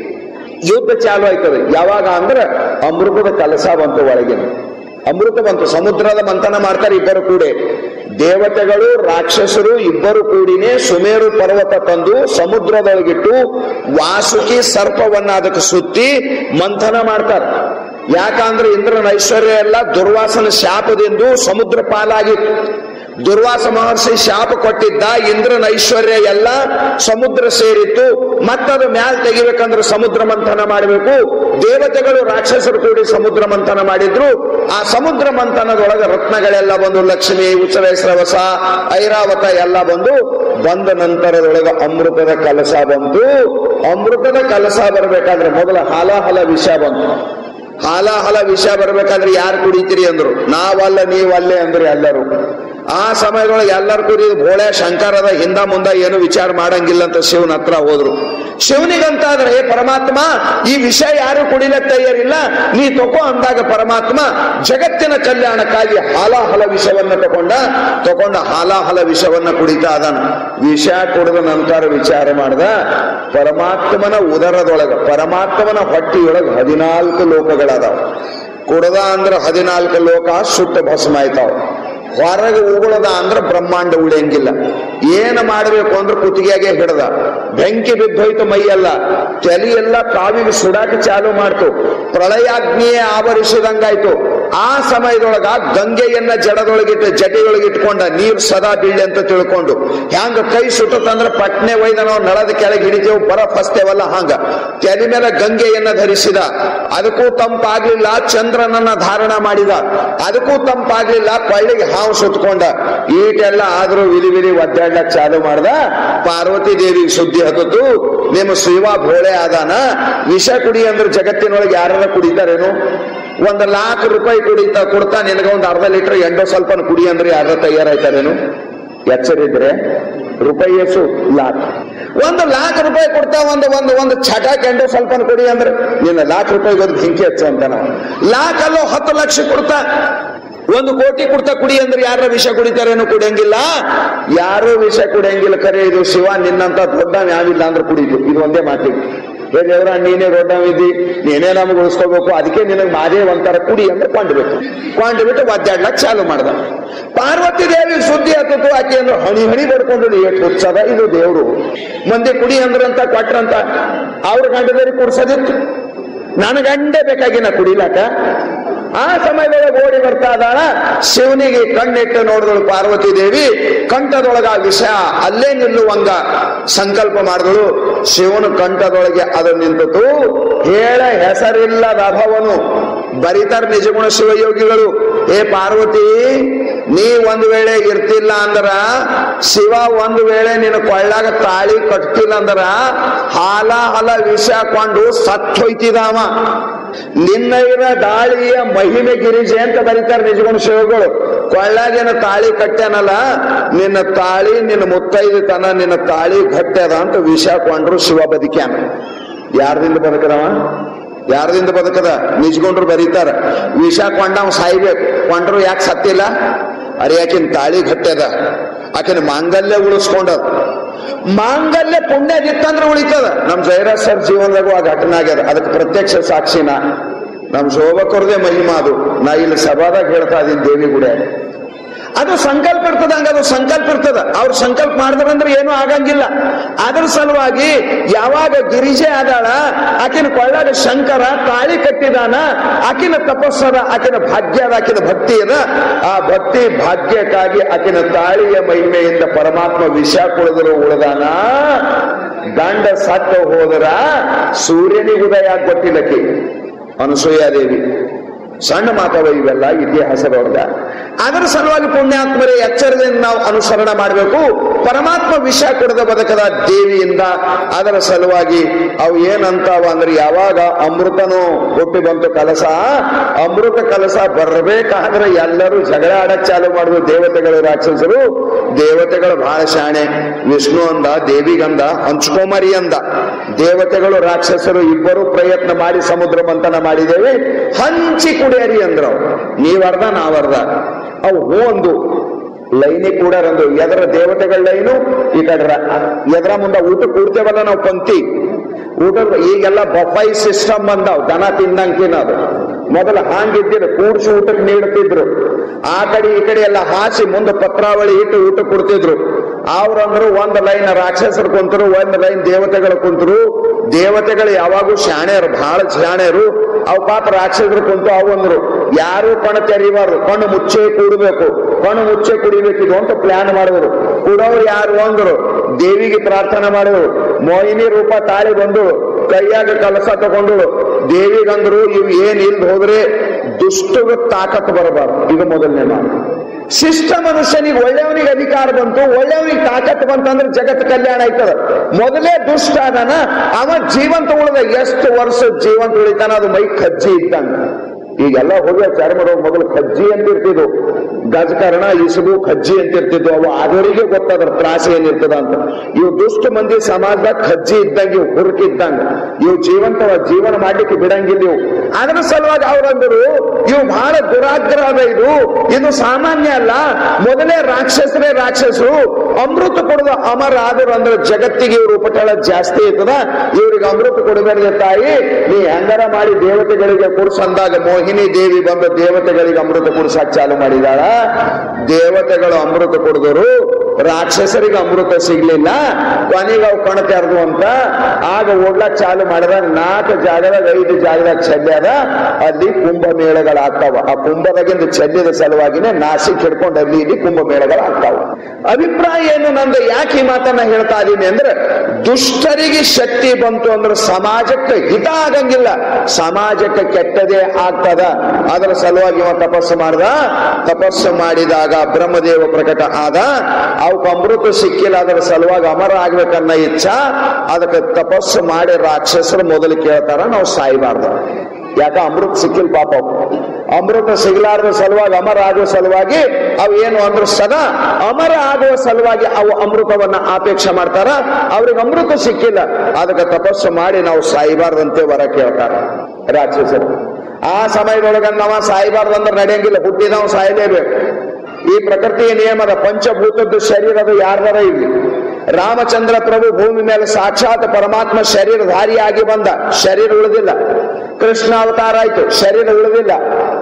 ಯುದ್ಧ ಚಾಲು ಆಯ್ತದೆ ಯಾವಾಗ ಅಂದ್ರ ಅಮೃತದ ಕಲಸ ಬಂತು ಒಳಗಿನ ಅಮೃತ ಬಂತು ಸಮುದ್ರದ ಮಂಥನ ಮಾಡ್ತಾರೆ ಇಬ್ಬರು ಕೂಡೆ ದೇವತೆಗಳು ರಾಕ್ಷಸರು ಇಬ್ಬರು ಕೂಡಿನೇ ಸುಮೇರು ಪರ್ವತ ತಂದು ಸಮುದ್ರದೊಳಗಿಟ್ಟು ವಾಸುಕಿ ಸರ್ಪವನ್ನ ಅದಕ್ಕೆ ಸುತ್ತಿ ಮಂಥನ ಮಾಡ್ತಾರೆ ಯಾಕಂದ್ರೆ ಇಂದ್ರನ ಐಶ್ವರ್ಯ ಎಲ್ಲ ದುರ್ವಾಸನ ಶಾಪದಿಂದ ಸಮುದ್ರ ಪಾಲಾಗಿತ್ತು ದುರ್ವಾಸ ಮಹರ್ಷಿ ಶಾಪ ಕೊಟ್ಟಿದ್ದ ಇಂದ್ರನ ಐಶ್ವರ್ಯ ಎಲ್ಲ ಸಮುದ್ರ ಸೇರಿತ್ತು ಮತ್ತದು ಮ್ಯಾಲ್ ತೆಗಿಬೇಕಂದ್ರೆ ಸಮುದ್ರ ಮಂಥನ ಮಾಡಬೇಕು ದೇವತೆಗಳು ರಾಕ್ಷಸರು ಕೂಡಿ ಸಮುದ್ರ ಮಂಥನ ಮಾಡಿದ್ರು ಆ ಸಮುದ್ರ ಮಂಥನದೊಳಗೆ ರತ್ನಗಳೆಲ್ಲ ಬಂದು ಲಕ್ಷ್ಮಿ ಉಚ್ಚರೇಶ್ರವಸ ಐರಾವತ ಎಲ್ಲ ಬಂದು ಬಂದ ನಂತರದೊಳಗೆ ಅಮೃತದ ಕಲಸ ಬಂತು ಅಮೃತದ ಕಲಸ ಬರಬೇಕಾದ್ರೆ ಮೊದಲ ಹಾಲಾಹಲ ವಿಷ ಬಂತು ಹಾಲಾಹಲ ವಿಷ ಬರ್ಬೇಕಾದ್ರೆ ಯಾರು ಕುಡಿತೀರಿ ಅಂದ್ರು ನಾವಲ್ಲ ನೀವಲ್ಲೇ ಅಂದ್ರು ಎಲ್ಲರೂ ಆ ಸಮಯದೊಳಗೆ ಎಲ್ಲರೂ ಕುಡಿದು ಭೋಳೆ ಶಂಕರದ ಹಿಂದ ಮುಂದ ಏನು ವಿಚಾರ ಮಾಡಂಗಿಲ್ಲ ಅಂತ ಶಿವನ ಹತ್ರ ಹೋದ್ರು ಶಿವನಿಗಂತಾದ್ರೆ ಹೇ ಪರಮಾತ್ಮ ಈ ವಿಷಯ ಯಾರು ಕುಡಿಲಕ್ ತಯಾರಿಲ್ಲ ನೀ ತಗೋ ಅಂದಾಗ ಪರಮಾತ್ಮ ಜಗತ್ತಿನ ಕಲ್ಯಾಣಕ್ಕಾಗಿ ಹಾಲಾಹಲ ವಿಷವನ್ನ ತಗೊಂಡ ತಗೊಂಡ ಹಾಲಾಹಲ ವಿಷವನ್ನ ಕುಡಿತಾ ಅದಾನ ವಿಷ ಕುಡಿದ ನಂತರ ವಿಚಾರ ಮಾಡ್ದ ಪರಮಾತ್ಮನ ಉದರದೊಳಗ ಪರಮಾತ್ಮನ ಹೊಟ್ಟಿಯೊಳಗ ಹದಿನಾಲ್ಕು ಲೋಕಗಳದಾವ ಕುಡದ ಅಂದ್ರ ಹದಿನಾಲ್ಕು ಲೋಕ ಸುಟ್ಟು ಭಸ್ಮ ಆಯ್ತಾವ ಹೊರಗೆ ಉಗುಳದ ಅಂದ್ರ ಬ್ರಹ್ಮಾಂಡ ಉಳಿಯಂಗಿಲ್ಲ ಏನು ಮಾಡಬೇಕು ಅಂದ್ರೆ ಕುತ್ತಿಗೆಗೆ ಹಿಡ್ದ ಬೆಂಕಿ ಬಿದ್ದೋಯ್ತು ಮೈಯೆಲ್ಲ ತಲೆ ಎಲ್ಲ ಕಾವಿಗೆ ಸುಡಾಕ ಚಾಲು ಮಾಡ್ತು ಪ್ರಳಯಾಗ್ನಿಯೇ ಆವರಿಸಿದಂಗಾಯ್ತು ಆ ಸಮಯದೊಳಗ ಗಂಗೆಯನ್ನ ಜಡದೊಳಗಿಟ್ಟು ಜಟಿಯೊಳಗಿಟ್ಕೊಂಡ ನೀರು ಸದಾ ಬೀಳಿ ಅಂತ ತಿಳ್ಕೊಂಡು ಹ್ಯಾಂಗ ಕೈ ಸುಟ್ಟತಂದ್ರ ಪಟ್ನೆ ಒಯ್ದ ನಾವು ನಳದ ಕೆಳಗೆ ಹಿಡಿತೇವು ಬರ ಫಸ್ತೇವಲ್ಲ ಹಂಗ ತಲೆ ಮೇಲೆ ಗಂಗೆಯನ್ನ ಧರಿಸಿದ ಅದಕ್ಕೂ ತಂಪಾಗ್ಲಿಲ್ಲ ಚಂದ್ರನನ್ನ ಧಾರಣ ಮಾಡಿದ ಅದಕ್ಕೂ ತಂಪಾಗ್ಲಿಲ್ಲ ಕೊಳ್ಳಿಗೆ ಹಾವು ಸುತ್ಕೊಂಡ ಈಟೆಲ್ಲ ಆದ್ರೂ ವಿಲಿ ವಿಲಿ ಒದ್ದಾಡ್ಲಕ್ ಚಾಲು ಮಾಡ್ದ ಪಾರ್ವತಿ ದೇವಿಗೆ ಸುದ್ದಿ ಹತ್ತಿತು ನಿಮ್ಮ ಶಿವ ಭೋಳೆ ಆದಾನ ವಿಷ ಕುಡಿ ಅಂದ್ರೆ ಜಗತ್ತಿನೊಳಗೆ ಯಾರ ಕುಡಿತಾರೇನು ಒಂದ್ ಲಾಖ ರೂಪಾಯಿ ಕುಡಿತಾ ಕೊಡ್ತಾ ನಿನಗ ಒಂದ್ ಅರ್ಧ ಲೀಟರ್ ಎಂಡೋ ಸ್ವಲ್ಪ ಕುಡಿ ಅಂದ್ರೆ ಯಾರ ತಯಾರಾಯ್ತಾರೇನು ಎಚ್ಚರಿದ್ರೆ ರೂಪಾಯಿ ಎಷ್ಟು ಲಾಖ್ ಒಂದು ಲಾಖ ರೂಪಾಯಿ ಕೊಡ್ತಾ ಒಂದು ಒಂದು ಒಂದು ಚಟ ಕೆಂಡು ಸ್ವಲ್ಪ ಕೊಡಿ ಅಂದ್ರೆ ನಿನ್ನ ಲಾಖ ರೂಪಾಯಿ ಒಂದು ಬೆಂಕಿ ಹಚ್ಚು ಅಂತ ನಾವು ಲಾಖ್ ಅಲ್ಲೋ ಹತ್ತು ಲಕ್ಷ ಕೊಡ್ತಾ ಒಂದು ಕೋಟಿ ಕೊಡ್ತಾ ಕುಡಿ ಅಂದ್ರೆ ಯಾರ ವಿಷ ಕುಡಿತಾರೇನು ಕುಡಿಯಂಗಿಲ್ಲ ಯಾರು ವಿಷ ಕುಡಿಯಂಗಿಲ್ಲ ಕರೆ ಇದು ಶಿವ ನಿನ್ನಂತ ದೊಡ್ಡ ಯಾವಿಲ್ಲ ಅಂದ್ರೆ ಕುಡಿದು ಇದು ಒಂದೇ ಮಾತಿಗೆ ಹೇ ದೇವ್ರ ನೀನೇ ದೊಡ್ಡವಿದ್ದಿ ನೀನೇ ನಮ್ಗೆ ಉಳಿಸ್ಕೋಬೇಕು ಅದಕ್ಕೆ ನಿನಗೆ ಮಾದೇ ಒಂಥರ ಕುಡಿ ಅಂದ್ರೆ ಕೊಂಡ್ಬೇಕು ಕೊಂಡು ಬಿಟ್ಟು ಒದ್ದಾಡ್ಲಕ್ ಚಾಲು ಮಾಡ್ದ ಪಾರ್ವತಿ ದೇವಿ ಸುದ್ದಿ ಹತ್ತಿತ್ತು ಆಕೆ ಅಂದ್ರೆ ಹಣಿ ಹಣಿ ಬಡ್ಕೊಂಡು ಎಷ್ಟು ಉತ್ಸವ ಇದು ದೇವ್ರು ಮಂದಿ ಕುಡಿ ಅಂದ್ರಂತ ಕೊಟ್ರಂತ ಅವ್ರ ಗಂಡದವ್ರಿಗೆ ಕುಡ್ಸೋದಿತ್ತು ನನ್ನ ಗಂಡೇ ಬೇಕಾಗಿ ನಾ ಕುಡಿಲಾಕ ಆ ಸಮಯದೊಳಗೆ ಓಡಿ ಬರ್ತಾ ಇದ್ದಾಳ ಶಿವನಿಗೆ ಕಣ್ಣಿಟ್ಟು ನೋಡಿದಳು ಪಾರ್ವತಿ ದೇವಿ ಕಂಠದೊಳಗ ಆ ವಿಷ ಅಲ್ಲೇ ನಿಲ್ಲುವಂಗ ಸಂಕಲ್ಪ ಮಾಡಿದಳು ಶಿವನ ಕಂಠದೊಳಗೆ ಅದು ನಿಂತಿತು ಹೇಳ ಹೆಸರಿಲ್ಲದ ಅಭವನು ಬರಿತಾರ ನಿಜಗುಣ ಶಿವಯೋಗಿಗಳು ಏ ಪಾರ್ವತಿ ನೀ ಒಂದ್ ವೇಳೆ ಇರ್ತಿಲ್ಲ ಅಂದ್ರ ಶಿವ ಒಂದ್ ವೇಳೆ ನಿನ್ನ ಕೊಳ್ಳಾಗ ತಾಳಿ ಕಟ್ತಿಲ್ಲ ಅಂದ್ರ ಹಾಲ ಹಲ ವಿಷ ಕೊಂಡು ಸತ್ ಹೋಯ್ತಿದಾವ ನಿನ್ನ ಇರ ದಾಳಿಯ ಮಹಿಮೆ ಗಿರಿಜೆ ಅಂತ ಬರೀತಾರೆ ನಿಜಗುಣ ಶಿವಗಳು ಕೊಳ್ಳಾಗೇನ ತಾಳಿ ಕಟ್ಟ್ಯಾನಲ್ಲ ನಿನ್ನ ತಾಳಿ ನಿನ್ನ ಮುತ್ತೈದು ತನ ನಿನ್ನ ತಾಳಿ ಗಟ್ಟ್ಯದ ಅಂತ ವಿಷ ಕೊಂಡ್ರು ಶಿವ ಬದುಕ್ಯಾನ ಯಾರ್ದಿಂದ ಬದುಕದವ ಯಾರದಿಂದ ಬದುಕದ ನಿಜ್ಗೊಂಡ್ರು ಬರೀತಾರ ವಿಷ ಕೊಂಡವ್ ಸಾಯ್ಬೇಕು ಕೊಂಡ್ರು ಯಾಕೆ ಸತ್ತಿಲ್ಲ ಅರೆ ಆಕಿನ ತಾಳಿ ಗಟ್ಟ್ಯದ ಆಕಿನ ಮಾಂಗಲ್ಯ ಉಳಿಸ್ಕೊಂಡದ ಮಾಂಗಲ್ಯ ಪುಣ್ಯದಿತ್ತಂದ್ರೆ ಉಳಿತದ ನಮ್ ಜಯರಾಜ್ ಸರ್ ಜೀವನದಾಗೂ ಆ ಘಟನೆ ಆಗ್ಯದ ಅದಕ್ಕೆ ಪ್ರತ್ಯಕ್ಷ ಸಾಕ್ಷಿನ ನಮ್ ಶೋಭಕರದೇ ಮಹಿಮಾ ಅದು ನಾ ಇಲ್ಲಿ ಸಭಾದಾಗ ಹೇಳ್ತಾ ಇದೀನಿ ದೇವಿ ಗುಡಿ ಅದು ಸಂಕಲ್ಪ ಇರ್ತದ ಹಂಗ ಅದು ಸಂಕಲ್ಪ ಇರ್ತದ ಅವ್ರು ಸಂಕಲ್ಪ ಮಾಡಿದ್ರಂದ್ರೆ ಏನು ಆಗಂಗಿಲ್ಲ ಅದ್ರ ಸಲುವಾಗಿ ಯಾವಾಗ ಗಿರಿಜೆ ಆದಾಳ ಆಕಿನ ಕೊಳ್ಳಾಗ ಶಂಕರ ತಾಳಿ ಕಟ್ಟಿದಾನ ಆಕಿನ ತಪಸ್ಸದ ಆಕಿನ ಭಾಗ್ಯ ಅದ ಆಕಿನ ಭಕ್ತಿ ಅದ ಆ ಭಕ್ತಿ ಭಾಗ್ಯಕ್ಕಾಗಿ ಆಕಿನ ತಾಳಿಯ ಮಹಿಮೆಯಿಂದ ಪರಮಾತ್ಮ ವಿಷ ಕುಳಿದ್ರು ಉಳಿದಾನ ದಂಡ ಸತ್ತ ಹೋದರ ಸೂರ್ಯನಿಗೆ ಉದಯ ಗೊತ್ತಿಲ್ಲಕಿ ಅನಸೂಯಾದೇವಿ ಸಣ್ಣ ಮಾತವ ಇವೆಲ್ಲ ಇತಿಹಾಸದೊಳಗ ಅದರ ಸಲುವಾಗಿ ಪುಣ್ಯಾತ್ಮರೇ ಎಚ್ಚರದಿಂದ ನಾವು ಅನುಸರಣ ಮಾಡಬೇಕು ಪರಮಾತ್ಮ ವಿಷ ಕುಡಿದ ಬದುಕದ ದೇವಿಯಿಂದ ಅದರ ಸಲುವಾಗಿ ಅವು ಏನಂತಾವ ಅಂದ್ರೆ ಯಾವಾಗ ಅಮೃತನು ಹುಟ್ಟಿ ಬಂತು ಕಲಸ ಅಮೃತ ಕಲಸ ಬರಬೇಕಾದ್ರೆ ಎಲ್ಲರೂ ಜಗಳ ಆಡಕ್ ಚಾಲು ಮಾಡುದು ದೇವತೆಗಳು ರಾಕ್ಷಸರು ದೇವತೆಗಳು ಬಹಳ ಶಾಣೆ ವಿಷ್ಣು ಅಂದ ದೇವಿಗಂದ ಹಂಚ್ಕೋಮರಿ ಅಂದ ದೇವತೆಗಳು ರಾಕ್ಷಸರು ಇಬ್ಬರು ಪ್ರಯತ್ನ ಮಾಡಿ ಸಮುದ್ರ ಮಂಥನ ಮಾಡಿದ್ದೇವೆ ಹಂಚಿ ಕುಡಿಯರಿ ಅಂದ್ರು ನೀವರ್ಧ ನಾವರ್ಧ ಅವು ಹೂ ಒಂದು ಲೈನಿ ಕೂಡ ರಂದು ಎದರ ದೇವತೆಗಳ ಲೈನು ಈ ಕಡೆ ರ- ಎದರ ಮುಂದ ಊಟ ಕೂಡ್ತೇವಲ್ಲ ನಾವು ಪಂಕ್ತಿ ಊಟದ ಈಗೆಲ್ಲ ಬಫೈ ಸಿಸ್ಟಮ್ ಬಂದಾವ್ ದನ ತಿಂದಂಗ್ ತಿನ್ನೋದು ಮೊದಲು ಹಾಂಗಿದ್ದಿದ್ರು ಕೂಡ್ಸಿ ಊಟಕ್ಕೆ ನೀಡುತ್ತಿದ್ರು ಆ ಕಡೆ ಈ ಕಡೆ ಎಲ್ಲ ಹಾಸಿ ಮುಂದೆ ಪತ್ರಾವಳಿ ಇಟ್ಟು ಊಟ ಕೊಡ್ತಿದ್ರು ಅವ್ರಂದ್ರು ಒಂದ್ ಲೈನ್ ರಾಕ್ಷಸರು ಕುಂತರು ಒಂದ್ ಲೈನ್ ದೇವತೆಗಳು ಕುಂತರು ದೇವತೆಗಳು ಯಾವಾಗೂ ಶಾಣ್ಯರು ಬಹಳ ಶಾಣ್ಯರು ಅವು ಪಾಪ ರಾಕ್ಷಸರು ಕುಂತು ಅವು ಅಂದ್ರು ಯಾರು ಕಣ್ಣು ತೆರೀಬಾರ್ದು ಕಣ್ಣು ಮುಚ್ಚೆ ಕೂಡಬೇಕು ಕಣ್ಣು ಮುಚ್ಚೆ ಕುಡಿಬೇಕಿದು ಅಂತ ಪ್ಲಾನ್ ಮಾಡಿದ್ರು ಕೂಡೋರು ಯಾರು ಅಂದ್ರು ದೇವಿಗೆ ಪ್ರಾರ್ಥನೆ ಮಾಡಿದ್ರು ಮೋಹಿನಿ ರೂಪ ತಾಳಿ ಬಂದು ಕೈಯಾಗ ಕಲಸ ತಗೊಂಡು ದೇವಿಗಂದ್ರು ಇವ್ ಏನ್ ಇಲ್ದ್ ಹೋದ್ರೆ ದುಷ್ಟಗ ತಾಕತ್ ಬರಬಾರ್ದು ಇದು ಮೊದಲನೇ ಮಾತು ಶಿಷ್ಟ ಮನುಷ್ಯನಿಗೆ ಒಳ್ಳೆಯವನಿಗೆ ಅಧಿಕಾರ ಬಂತು ಒಳ್ಳೆಯವನಿಗೆ ತಾಕತ್ ಬಂತಂದ್ರೆ ಜಗತ್ ಕಲ್ಯಾಣ ಆಯ್ತದ ಮೊದಲೇ ದುಷ್ಟ ಅದನ ಅವ ಜೀವಂತ ಉಳಿದ ಎಷ್ಟು ವರ್ಷ ಜೀವಂತ ಉಳಿತಾನ ಅದು ಮೈ ಕಜ್ಜಿ ಇದ್ದಂಗ ಈಗೆಲ್ಲ ಹೋಗಿ ಚರ್ಮ ರೋಗ ಮೊದಲು ಕಜ್ಜಿ ಅಂತ ಇರ್ತಿದ್ವು ಗಜಕರ್ಣ ಇಸುಬು ಕಜ್ಜಿ ಅಂತ ಇರ್ತಿದ್ವು ಅವು ಆದವರಿಗೆ ಗೊತ್ತಾದ್ರ ತ್ರಾಸ ಏನಿರ್ತದ ಅಂತ ಇವು ದುಷ್ಟ ಮಂದಿ ಸಮಾಜದಾಗ ಕಜ್ಜಿ ಇದ್ದಂಗೆ ಇವು ಹುರುಕಿದ್ದಂಗ ಇವು ಜೀವಂತವ ಜೀವನ ಮಾಡ್ಲಿಕ್ಕೆ ಬಿಡಂಗಿಲ್ಲ ಇವು ಅದರ ಸಲುವಾಗಿ ಅವ್ರಂದರು ಇವು ಬಹಳ ದುರಾಗ್ರಹ ಇದು ಇದು ಸಾಮಾನ್ಯ ಅಲ್ಲ ಮೊದಲೇ ರಾಕ್ಷಸರೇ ರಾಕ್ಷಸರು ಅಮೃತ ಕೊಡದ ಅಮರ ಆದರು ಅಂದ್ರೆ ಜಗತ್ತಿಗೆ ಇವರು ಉಪಟಳ ಜಾಸ್ತಿ ಇರ್ತದ ಇವ್ರಿಗೆ ಅಮೃತ ಕೊಡಬೇಡ ತಾಯಿ ನೀ ಹೆಂಗಾರ ಮಾಡಿ ದೇವತೆಗಳಿಗೆ ಕುಡ್ಸಂದಾಗ ಮೋಹಿನಿ ದೇವಿ ಬಂದ ದೇವತೆಗಳಿಗೆ ಅಮೃತ ಕುಡ್ಸಕ್ ಚಾಲು ಮಾಡಿದಾಳ ದೇವತೆಗಳು ಅಮೃತ ಕುಡಿದರು ರಾಕ್ಷಸರಿಗೆ ಅಮೃತ ಸಿಗ್ಲಿಲ್ಲ ಕೊನೆಗೆ ಅವು ಕಣ ತೆರೆದು ಅಂತ ಆಗ ಓಡ್ಲಕ್ ಚಾಲು ಮಾಡಿದಾಗ ನಾಲ್ಕು ಜಾಗದಾಗ ಐದು ಜಾಗದಾಗ ಚೆಲ್ಲಾದ ಅಲ್ಲಿ ಕುಂಭಮೇಳಗಳಾಗ್ತಾವ ಆ ಕುಂಭದಾಗಿಂದ ಚೆಲ್ಲಿದ ಸಲುವಾಗಿನೇ ನಾಸಿಕ್ ಹಿಡ್ಕೊಂಡು ಅಲ್ಲಿ ಇಲ್ಲಿ ಕುಂಭಮೇಳಗಳಾಗ್ತಾವ ಅಭಿಪ್ರಾಯ ಏನು ನಂದು ಯಾಕೆ ಈ ಮಾತನ್ನ ಹೇಳ್ತಾ ಇದೀನಿ ಅಂದ್ರೆ ದುಷ್ಟರಿಗೆ ಶಕ್ತಿ ಬಂತು ಅಂದ್ರೆ ಸಮಾಜಕ್ಕೆ ಹಿತ ಆಗಂಗಿಲ್ಲ ಸಮಾಜಕ್ಕೆ ಕೆಟ್ಟದೇ ಆಗ್ತದ ಅದರ ಸಲುವಾಗಿ ಇವ ತಪಸ್ಸು ಮಾಡ್ದ ತಪಸ್ಸು ಮಾಡಿದಾಗ ಬ್ರಹ್ಮದೇವ ಪ್ರಕಟ ಆದ ಅವಕ್ಕೆ ಅಮೃತ ಸಿಕ್ಕಿಲ್ಲ ಅದರ ಸಲುವಾಗಿ ಅಮರ ಆಗ್ಬೇಕನ್ನ ಇಚ್ಛಾ ಅದಕ್ಕೆ ತಪಸ್ಸು ಮಾಡಿ ರಾಕ್ಷಸರು ಮೊದಲು ಕೇಳ್ತಾರ ನಾವು ಸಾಯ್ಬಾರ್ದು ಯಾಕ ಅಮೃತ ಸಿಕ್ಕಿಲ್ಲ ಪಾಪ ಅವು. ಅಮೃತ ಸಿಗಲಾರದ ಸಲುವಾಗಿ ಅಮರ ಆಗುವ ಸಲುವಾಗಿ ಅವು ಏನು ಅಂದ್ರೆ ಸದಾ ಅಮರ ಆಗುವ ಸಲುವಾಗಿ ಅವು ಅಮೃತವನ್ನ ಅಪೇಕ್ಷೆ ಮಾಡ್ತಾರ ಅವ್ರಿಗೆ ಅಮೃತ ಸಿಕ್ಕಿಲ್ಲ ಅದಕ್ಕೆ ತಪಸ್ಸು ಮಾಡಿ ನಾವು ಸಾಯ್ಬಾರ್ದಂತೆ ವರ ಕೇಳ್ತಾರ ರಾಕ್ಷಸರು ಆ ಸಮಯದೊಳಗ ನಾವ ಸಾಯ್ಬಾರ್ದಂದ್ರೆ ನಡೆಯಂಗಿಲ್ಲ ಹುಟ್ಟಿದವ ಸಾಯಲೇಬೇಕು ಈ ಪ್ರಕೃತಿಯ ನಿಯಮದ ಪಂಚಭೂತದ್ದು ಶರೀರದ ಯಾರ್ದಾರ ಇಲ್ಲಿ ರಾಮಚಂದ್ರ ಪ್ರಭು ಭೂಮಿ ಮೇಲೆ ಸಾಕ್ಷಾತ್ ಪರಮಾತ್ಮ ಶರೀರಧಾರಿಯಾಗಿ ಬಂದ ಶರೀರ ಉಳಿದಿಲ್ಲ ಕೃಷ್ಣ ಅವತಾರ ಆಯ್ತು ಶರೀರ ಉಳಿದಿಲ್ಲ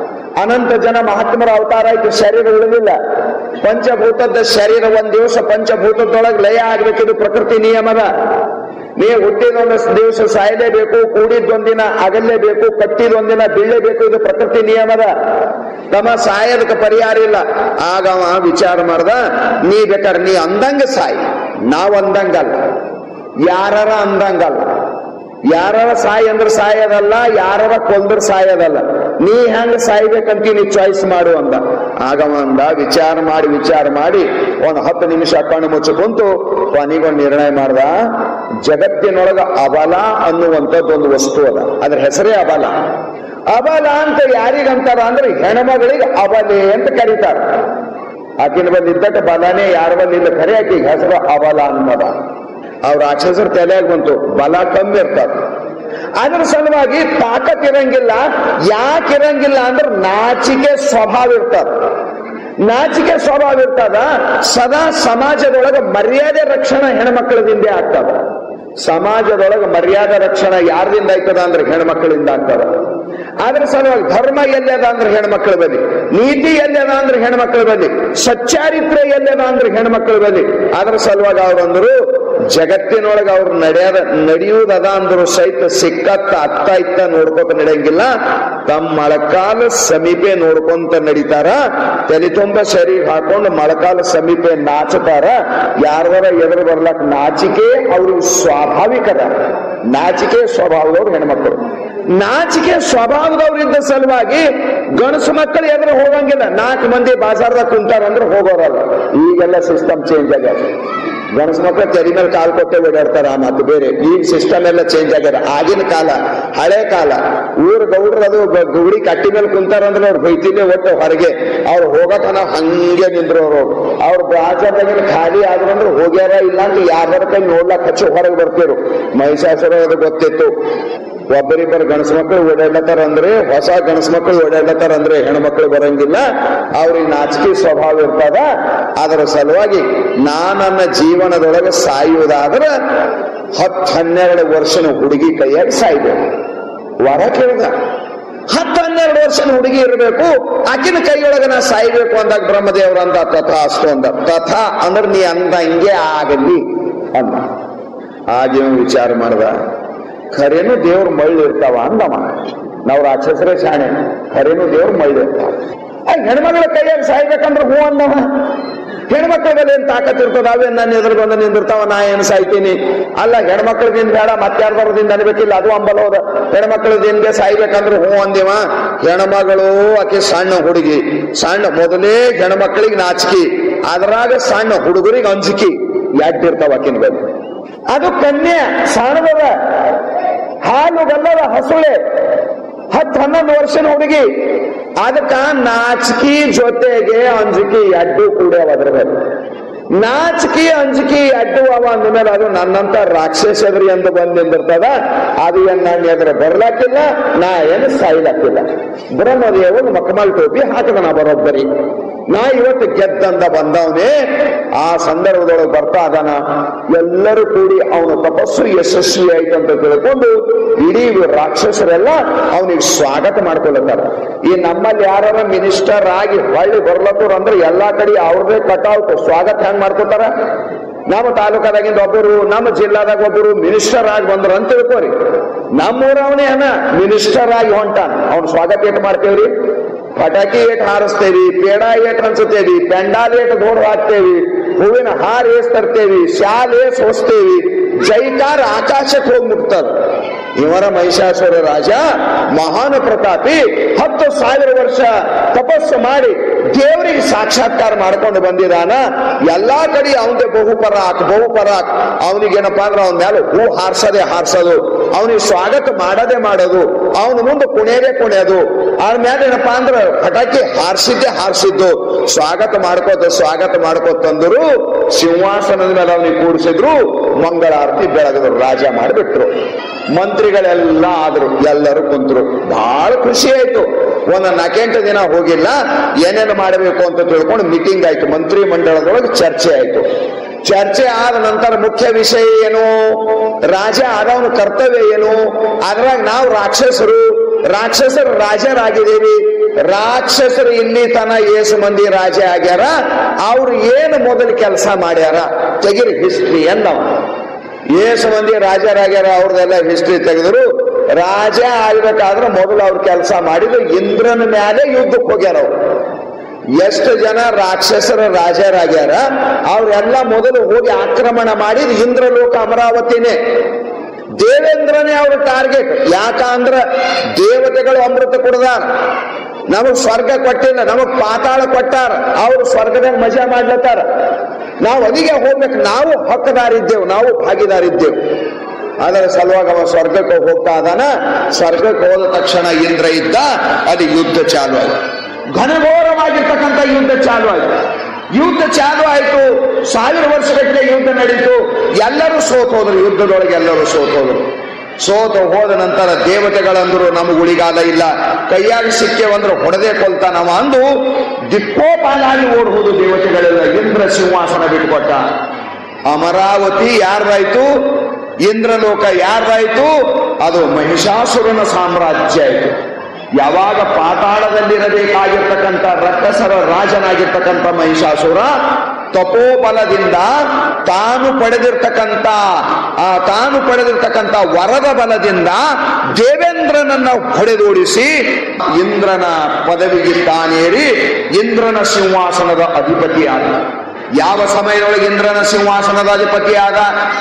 ಅನಂತ ಜನ ಮಹಾತ್ಮರ ಅವತಾರ ಆಯ್ತು ಶರೀರ ಉಳಿದಿಲ್ಲ ಪಂಚಭೂತದ ಶರೀರ ಒಂದ್ ದಿವಸ ಪಂಚಭೂತದೊಳಗೆ ಲಯ ಆಗ್ಬೇಕಿದು ಪ್ರಕೃತಿ ನಿಯಮದ ನೀ ಹುಟ್ಟಿದೊಂದು ದಿವಸ ಸಾಯಲೇಬೇಕು ಕೂಡಿದ್ದೊಂದಿನ ಅಗಲೇಬೇಕು ಕಟ್ಟಿದೊಂದಿನ ಬೀಳಲೇಬೇಕು ಇದು ಪ್ರಕೃತಿ ನಿಯಮದ ತಮ್ಮ ಸಾಯೋದಕ್ಕೆ ಪರಿಹಾರ ಇಲ್ಲ ಆಗ ಅವ ವಿಚಾರ ಮಾಡ್ದ ನೀ ಬೇಕಾದ್ರೆ ನೀ ಅಂದಂಗ ಸಾಯಿ ನಾವ್ ಅಂದಂಗಲ್ಲ ಯಾರರ ಅಂದಂಗಲ್ಲ ಯಾರರ ಸಾಯಿ ಅಂದ್ರೆ ಸಾಯೋದಲ್ಲ ಯಾರರ ಕೊಂದ್ರ ಸಾಯೋದಲ್ಲ ನೀ ಹೆಂಗ ಸಾಯ್ಬೇಕಂತ ನೀ ಚಾಯ್ಸ್ ಮಾಡು ಅಂದ ಆಗವ ಅಂದ ವಿಚಾರ ಮಾಡಿ ವಿಚಾರ ಮಾಡಿ ಒಂದ್ ಹತ್ತು ನಿಮಿಷ ಕಣ್ಣು ಮುಚ್ಚಿ ಕುಂತು ಕೊನೆಗೊಂದು ನಿರ್ಣಯ ಮಾಡ್ದ ಜಗತ್ತಿನೊಳಗ ಅಬಲ ಅನ್ನುವಂಥದ್ದು ಒಂದು ವಸ್ತು ಅದ ಅದ್ರ ಹೆಸರೇ ಅಬಲ ಅಬಲ ಅಂತ ಯಾರಿಗಂತಾರ ಅಂದ್ರೆ ಹೆಣ್ಮಗಳಿಗೆ ಅಬಲೆ ಅಂತ ಕರೀತಾರ ಆಕಿನ ಬಂದು ಇದ್ದಟ್ಟ ಬಲನೇ ಯಾರ ಬಂದು ಇಲ್ಲ ಖರೆ ಆಕಿಗೆ ಹೆಸರು ಅಬಲ ಅನ್ನದ ಅವ್ರ ರಾಕ್ಷಸರ ತಲೆಯಾಗ ಬಂತು ಬಲ ಕಮ್ಮಿ ಇರ್ತಾರ ಅದ್ರ ಸಲುವಾಗಿ ತಾಕತ್ ಇರಂಗಿಲ್ಲ ಯಾಕೆ ಇರಂಗಿಲ್ಲ ಅಂದ್ರೆ ನಾಚಿಕೆ ಸ್ವಭಾವ ಇರ್ತದ ನಾಚಿಕೆ ಸ್ವಭಾವ ಇರ್ತದ ಸದಾ ಸಮಾಜದೊಳಗ ಮರ್ಯಾದೆ ರಕ್ಷಣೆ ಹೆಣ್ಮಕ್ಳದಿಂದ ಆಗ್ತದ ಸಮಾಜದೊಳಗ ಮರ್ಯಾದೆ ರಕ್ಷಣೆ ಯಾರದಿಂದ ಆಯ್ತದ ಅಂದ್ರೆ ಹೆಣ್ಮಕ್ಳಿಂದ ಆಗ್ತದ ಅದ್ರ ಸಲುವಾಗಿ ಧರ್ಮ ಎಲ್ಲದ ಅಂದ್ರೆ ಹೆಣ್ಮಕ್ಳ ಬಲಿ ನೀತಿ ಎಲ್ಲದ ಅಂದ್ರೆ ಹೆಣ್ಮಕ್ಳ ಬಲಿ ಸಚ್ಚಾರಿತ್ರ್ಯ ಎಲ್ಲದ ಅಂದ್ರೆ ಹೆಣ್ಮಕ್ಳ ಬಲಿ ಅದ್ರ ಸಲುವಾಗಿ ಅವ್ರಂದ್ರು ಜಗತ್ತಿನೊಳಗ ಅವ್ರು ನಡೆಯದ ನಡೆಯುವುದದ ಅಂದ್ರು ಸಹಿತ ಸಿಕ್ಕತ್ತ ಅತ್ತ ಇತ್ತ ನೋಡ್ಕೊತ ನಡೆಯಂಗಿಲ್ಲ ತಮ್ಮ ಮೊಳಕಾಲ ಸಮೀಪೆ ನೋಡ್ಕೊಂತ ನಡೀತಾರ ತಲೆ ತುಂಬ ಸರಿ ಹಾಕೊಂಡು ಮೊಳಕಾಲ ಸಮೀಪೆ ನಾಚತಾರ ಯಾರವರ ಎದುರು ಬರ್ಲಕ್ ನಾಚಿಕೆ ಅವ್ರಿಗೆ ಸ್ವಾಭಾವಿಕದ ನಾಚಿಕೆ ಸ್ವಭಾವದವ್ರು ಹೆಣ್ಮಕ್ಳು ನಾಚಿಕೆ ಸ್ವಭಾವದವ್ರಿದ್ದ ಸಲುವಾಗಿ ಗಣಸು ಮಕ್ಕಳು ಎದುರು ಹೋಗಂಗಿಲ್ಲ ನಾಲ್ಕು ಮಂದಿ ಬಾಜಾರ್ದಾಗ ಕುಂತಾರ ಅಂದ್ರೆ ಹೋಗೋರಲ್ಲ ಈಗೆಲ್ಲ ಸಿಸ್ಟಮ್ ಚೇಂಜ್ ಆಗ್ಯಾದ ಗಣಸು ಮಕ್ಕಳು ತೆರಿ ಮೇಲೆ ಕಾಲ್ ಕೊಟ್ಟೆ ಓಡಾಡ್ತಾರ ಆ ಮಾತು ಬೇರೆ ಈಗ ಸಿಸ್ಟಮ್ ಎಲ್ಲ ಚೇಂಜ್ ಆಗ್ಯಾರ ಆಗಿನ ಕಾಲ ಹಳೆ ಕಾಲ ಊರ್ ಗೌಡ್ರು ಅದು ಗ- ಗೌಡಿ ಕಟ್ಟಿ ಮೇಲೆ ಕುಂತಾರ ಅಂದ್ರೆ ಅವ್ರು ಬೈತಿಲ್ಲೇ ಒಟ್ಟು ಹೊರಗೆ ಅವ್ರು ಹೋಗತನ ಹಂಗೆ ನಿಂದ್ರೋರು ಅವ್ರ ಬಾಜಾರ್ದಾಗಿನ ಖಾಲಿ ಆದ್ರು ಅಂದ್ರೆ ಹೋಗ್ಯಾರ ಇಲ್ಲ ಅಂತ ಯಾರ್ದಾರ ಕೈ ನೋಡ್ಲಾಕ್ ಹಚ್ಚಿ ಹೊರಗೆ ಬರ್ತಿರು ಮಹಿಷಾಸುರ ಅದು ಗೊತ್ತಿತ್ತು ಒಬ್ಬರಿಬ್ಬರು ಗಣಸು ಮಕ್ಕಳು ಓಡಾಡ್ಲತ್ತಾರ ಅಂದ್ರೆ ಹೊಸ ಗಣಸು ಮಕ್ಕಳು ಓಡಾಡ್ಲತ್ತಾರ ಅಂದ್ರೆ ಹೆಣ್ಮಕ್ಳು ಬರಂಗಿಲ್ಲ ಅವ್ರಿಗೆ ನಾಚಿಕೆ ಸ್ವಭಾವ ಇರ್ತದ ಅದರ ಸಲುವಾಗಿ ನಾ ನನ್ನ ಜೀವನದೊಳಗೆ ಸಾಯುವುದಾದ್ರೆ ಹತ್ತು ಹನ್ನೆರಡು ವರ್ಷನ ಹುಡುಗಿ ಕೈಯಾಗಿ ಸಾಯ್ಬೇಕು ವರ ಕೇಳ್ದ ಹತ್ತು ಹನ್ನೆರಡು ವರ್ಷದ ಹುಡುಗಿ ಇರಬೇಕು ಆಕಿನ ಕೈಯೊಳಗೆ ನಾ ಸಾಯ್ಬೇಕು ಅಂದಾಗ ಬ್ರಹ್ಮದೇವ್ರ ಅಂದ ತಥಾ ಅಷ್ಟು ಅಂದ ತಥಾ ಅಂದ್ರೆ ನೀ ಅಂದ ಹಿಂಗೆ ಆಗಲಿ ಅಂದ ಆಗಿನ ವಿಚಾರ ಮಾಡ್ದ ಖರೇನು ದೇವ್ರ ಮಳ್ಳು ಇರ್ತಾವ ಅಂದವ ನಾವು ರಾಕ್ಷಸರೇ ಶಾಣೆ ಖರೇನು ದೇವ್ರ ಮಳ್ಳು ಇರ್ತಾವ ಆ ಹೆಣ್ಮಗಳ ಕೈಯಾಗ ಸಾಯ್ಬೇಕಂದ್ರೆ ಹೂ ಅಂದವ ಹೆಣ್ಮಕ್ಳಿಗೆಲ್ಲ ಏನ್ ತಾಕತ್ ಇರ್ತದ ಅವೇ ನನ್ನ ಎದುರು ಬಂದು ನಿಂದಿರ್ತಾವ ನಾ ಏನು ಸಾಯ್ತೀನಿ ಅಲ್ಲ ಹೆಣ್ಮಕ್ಳದಿಂದ ಬೇಡ ಮತ್ತಾರ್ದವ್ರದಿಂದ ಅನ್ಬೇಕಿಲ್ಲ ಅದು ಅಂಬಲೋದ ಹೆಣ್ಮಕ್ಳದಿಂದ ಸಾಯ್ಬೇಕಂದ್ರೆ ಹೂ ಅಂದಿವ ಹೆಣ್ಮಗಳು ಆಕೆ ಸಣ್ಣ ಹುಡುಗಿ ಸಣ್ಣ ಮೊದಲೇ ಹೆಣ್ಮಕ್ಳಿಗೆ ನಾಚಿಕೆ ಅದ್ರಾಗ ಸಣ್ಣ ಹುಡುಗರಿಗೆ ಅಂಜಿಕೆ ಯಾಡ್ಡಿರ್ತಾವ ಆಕಿನ ಬಗ್ಗೆ ಅದು ಕನ್ಯಾ ಸಣ್ಣದದ ಹಾಲು ಗಲ್ಲದ ಹಸುಳೆ ಹತ್ತು ಹನ್ನೊಂದು ವರ್ಷದ ಹುಡುಗಿ ಅದಕ್ಕ ನಾಚಿಕೆ ಜೊತೆಗೆ ಅಂಜಿಕೆ ಅಡ್ಡು ಕೂಡ್ಯಾವ ಅದ್ರ ಮೇಲೆ ನಾಚಿಕೆ ಅಂಜಿಕೆ ಅಡ್ಡು ಅವ ಅಂದ್ಮೇಲೆ ಅದು ನನ್ನಂತ ರಾಕ್ಷಸದ್ರಿ ಎಂದು ಬಂದ್ ನಿಂದಿರ್ತದ ಅದು ಏನ್ ನಾನು ಎದುರು ಬರ್ಲಾಕಿಲ್ಲ ನಾ ಏನು ಸಾಯ್ಲಾಕಿಲ್ಲ ಬ್ರಹ್ಮದೇವರು ಮಕಮಲ್ ಟೋಪಿ ಹಾಕದ ನಾ ಬರೋಬ್ಬರಿ ನಾ ಇವತ್ತು ಗೆದ್ದಂದ ಬಂದವನೇ ಆ ಸಂದರ್ಭದೊಳಗೆ ಬರ್ತಾ ಅದಾನ ಎಲ್ಲರೂ ಕೂಡಿ ಅವನ ತಪಸ್ಸು ಯಶಸ್ವಿ ಆಯ್ತು ಅಂತ ತಿಳ್ಕೊಂಡು ಇಡೀ ರಾಕ್ಷಸರೆಲ್ಲ ಅವನಿಗೆ ಸ್ವಾಗತ ಮಾಡ್ಕೊಳ್ತಾರ ಈ ನಮ್ಮಲ್ಲಿ ಯಾರ ಮಿನಿಸ್ಟರ್ ಆಗಿ ಹೊಳ್ಳಿ ಬರ್ಲತ್ತವ್ರು ಅಂದ್ರೆ ಎಲ್ಲಾ ಕಡೆ ಅವ್ರದೇ ಕಟಾವ್ ಸ್ವಾಗತ ಹೆಂಗ್ ಮಾಡ್ಕೊತಾರ ನಮ್ಮ ತಾಲೂಕದಾಗಿಂದ ಒಬ್ಬರು ನಮ್ಮ ಜಿಲ್ಲಾದಾಗ ಒಬ್ಬರು ಮಿನಿಸ್ಟರ್ ಆಗಿ ಬಂದ್ರು ಅಂತ ತಿಳ್ಕೋರಿ ನಮ್ಮೂರವನೇ ಅನ್ನ ಮಿನಿಸ್ಟರ್ ಆಗಿ ಹೊಂಟಾನ ಅವ್ನ ಸ್ವಾಗತ ಏಟ್ ಮಾಡ್ತೇವ್ರಿ ಪಟಾಕಿ ಏಟ್ ಹಾರಿಸ್ತೇವಿ ಪೇಡ ಏಟ್ ಹಂಚುತ್ತೇವಿ ಪೆಂಡಾಲ್ ಏಟ್ ದೊಡ್ಡ ಹಾಕ್ತೇವಿ ಹೂವಿನ ಹಾರ ಏಸ್ ತರ್ತೇವಿ ಶಾಲ್ ಏಸ್ ಹೊಸ್ತೇವಿ ಜೈಕಾರ ಆಕಾಶಕ್ಕೆ ಹೋಗಿ ಮುಟ್ತದ ಇವರ ಮಹಿಷಾಸುರ ರಾಜ ಮಹಾನು ಪ್ರತಾಪಿ ಹತ್ತು ಸಾವಿರ ವರ್ಷ ತಪಸ್ಸು ಮಾಡಿ ದೇವರಿಗೆ ಸಾಕ್ಷಾತ್ಕಾರ ಮಾಡ್ಕೊಂಡು ಬಂದಿದಾನ ಎಲ್ಲಾ ಕಡೆ ಅವನಿಗೆ ಬಹುಪರಾಕ್ ಬಹುಪರಾಕ್ ಅವನಿಗೇನಪ್ಪಾ ಅಂದ್ರೆ ಅವನ ಮೇಲೆ ಹೂ ಹಾರ್ಸದೆ ಹಾರ್ಸೋದು ಅವನಿಗೆ ಸ್ವಾಗತ ಮಾಡದೆ ಮಾಡೋದು ಅವನ ಮುಂದೆ ಕುಣಿಯದೆ ಕುಣಿಯೋದು ಅವನ ಮೇಲೆ ಏನಪ್ಪಾ ಅಂದ್ರೆ ಪಟಾಕಿ ಹಾರಿಸಿದ್ದೆ ಹಾರಿಸಿದ್ದು ಸ್ವಾಗತ ಮಾಡ್ಕೋತ ಸ್ವಾಗತ ಮಾಡ್ಕೋತಂದ್ರು ಸಿಂಹಾಸನದ ಮೇಲೆ ಅವನಿಗೆ ಕೂಡಿಸಿದ್ರು ಮಂಗಳಾರತಿ ಬೆಳಗಿದ್ರು ರಾಜ ಮಾಡಿಬಿಟ್ರು ಮಂತ್ರಿಗಳೆಲ್ಲ ಆದ್ರು ಎಲ್ಲರೂ ಕುಂತ್ರು ಬಹಳ ಖುಷಿ ಆಯ್ತು ಒಂದು ನಾಲ್ಕೆಂಟು ದಿನ ಹೋಗಿಲ್ಲ ಏನೇನು ಮಾಡಬೇಕು ಅಂತ ತಿಳ್ಕೊಂಡು ಮೀಟಿಂಗ್ ಆಯ್ತು ಮಂತ್ರಿ ಮಂಡಳದೊಳಗೆ ಚರ್ಚೆ ಆಯ್ತು ಚರ್ಚೆ ಆದ ನಂತರ ಮುಖ್ಯ ವಿಷಯ ಏನು ರಾಜ ಆದವನ ಕರ್ತವ್ಯ ಏನು ಅದ್ರಾಗ ನಾವು ರಾಕ್ಷಸರು ರಾಕ್ಷಸರು ರಾಜರಾಗಿದ್ದೀವಿ ರಾಕ್ಷಸರು ಇಲ್ಲಿ ತನ ಏಸು ಮಂದಿ ರಾಜ ಆಗ್ಯಾರ ಅವ್ರು ಏನು ಮೊದಲು ಕೆಲಸ ಮಾಡ್ಯಾರ ತೆಗಿರಿ ಹಿಸ್ಟ್ರಿ ಎಂದವ ಏಸು ಮಂದಿ ರಾಜರಾಗ್ಯಾರ ಅವ್ರದೆಲ್ಲ ಹಿಸ್ಟ್ರಿ ತೆಗೆದ್ರು ರಾಜ ಆಗ್ಬೇಕಾದ್ರೆ ಮೊದಲು ಅವ್ರ ಕೆಲಸ ಮಾಡಿದ್ರು ಇಂದ್ರನ ಮೇಲೆ ಯುದ್ಧಕ್ಕೆ ಹೋಗ್ಯಾರ ಅವ್ರು ಎಷ್ಟು ಜನ ರಾಕ್ಷಸರ ರಾಜರಾಗ್ಯಾರ ಅವ್ರೆಲ್ಲ ಮೊದಲು ಹೋಗಿ ಆಕ್ರಮಣ ಮಾಡಿದ್ ಇಂದ್ರಲೋಕ ಅಮರಾವತಿನೇ ದೇವೇಂದ್ರನೇ ಅವ್ರ ಟಾರ್ಗೆಟ್ ಯಾಕಂದ್ರ ದೇವತೆಗಳು ಅಮೃತ ಕುಡ್ದಾರ ನಮಗ್ ಸ್ವರ್ಗ ಕೊಟ್ಟಿಲ್ಲ ನಮಗ್ ಪಾತಾಳ ಕೊಟ್ಟಾರ ಅವ್ರು ಸ್ವರ್ಗದಾಗ ಮಜಾ ಮಾಡ್ಲತ್ತಾರ ನಾವು ಅದಿಗೆ ಹೋಗ್ಬೇಕು ನಾವು ಹಕ್ಕದಾರಿದ್ದೇವು ನಾವು ಭಾಗಿದಾರಿದ್ದೇವು ಅದರ ಸಲುವಾಗಿ ಅವ ಸ್ವರ್ಗಕ್ಕೆ ಹೋಗ್ತಾ ಇದಾನ ಸ್ವರ್ಗಕ್ಕೆ ಹೋದ ತಕ್ಷಣ ಇಂದ್ರ ಇದ್ದ ಅಲ್ಲಿ ಯುದ್ಧ ಚಾಲು ಆಯ್ತು ಘನಘೋರವಾಗಿರ್ತಕ್ಕಂಥ ಯುದ್ಧ ಚಾಲು ಆಯ್ತು ಯುದ್ಧ ಚಾಲು ಆಯ್ತು ಸಾವಿರ ವರ್ಷಗಟ್ಟಲೆ ಯುದ್ಧ ನಡೀತು ಎಲ್ಲರೂ ಸೋತೋದ್ರು ಯುದ್ಧದೊಳಗೆ ಎಲ್ಲರೂ ಸೋತೋದ್ರು ಸೋತು ಹೋದ ನಂತರ ದೇವತೆಗಳಂದ್ರು ನಮಗೆ ಉಳಿಗಾಲ ಇಲ್ಲ ಕೈಯಾಗ ಸಿಕ್ಕೇವಂದ್ರೆ ಹೊಡೆದೇ ಕೊಲ್ತಾನವ ಅಂದು ದಿಕ್ಕೋಪಾಲಾಗಿ ಓಡ್ಬೋದು ದೇವತೆಗಳೆಲ್ಲ ಇಂದ್ರ ಸಿಂಹಾಸನ ಬಿಟ್ಕೊಟ್ಟ ಅಮರಾವತಿ ಯಾರ್ದಾಯ್ತು ಇಂದ್ರಲೋಕ ಯಾರ್ದಾಯ್ತು ಅದು ಮಹಿಷಾಸುರನ ಸಾಮ್ರಾಜ್ಯ ಆಯ್ತು ಯಾವಾಗ ಪಾತಾಳದಲ್ಲಿರಬೇಕಾಗಿರ್ತಕ್ಕಂಥ ರಕ್ಕಸರ ರಾಜನಾಗಿರ್ತಕ್ಕಂಥ ಮಹಿಷಾಸುರ ತಪೋಬಲದಿಂದ ತಾನು ಪಡೆದಿರ್ತಕ್ಕಂಥ ಆ ತಾನು ಪಡೆದಿರ್ತಕ್ಕಂಥ ವರದ ಬಲದಿಂದ ದೇವೇಂದ್ರನನ್ನ ಹೊಡೆದೋಡಿಸಿ ಇಂದ್ರನ ಪದವಿಗೆ ತಾನೇರಿ ಇಂದ್ರನ ಸಿಂಹಾಸನದ ಅಧಿಪತಿಯಾದ ಯಾವ ಸಮಯದೊಳಗೆ ಇಂದ್ರನ ಸಿಂಹಾಸನದ ಅಧಿಪತಿಯಾದ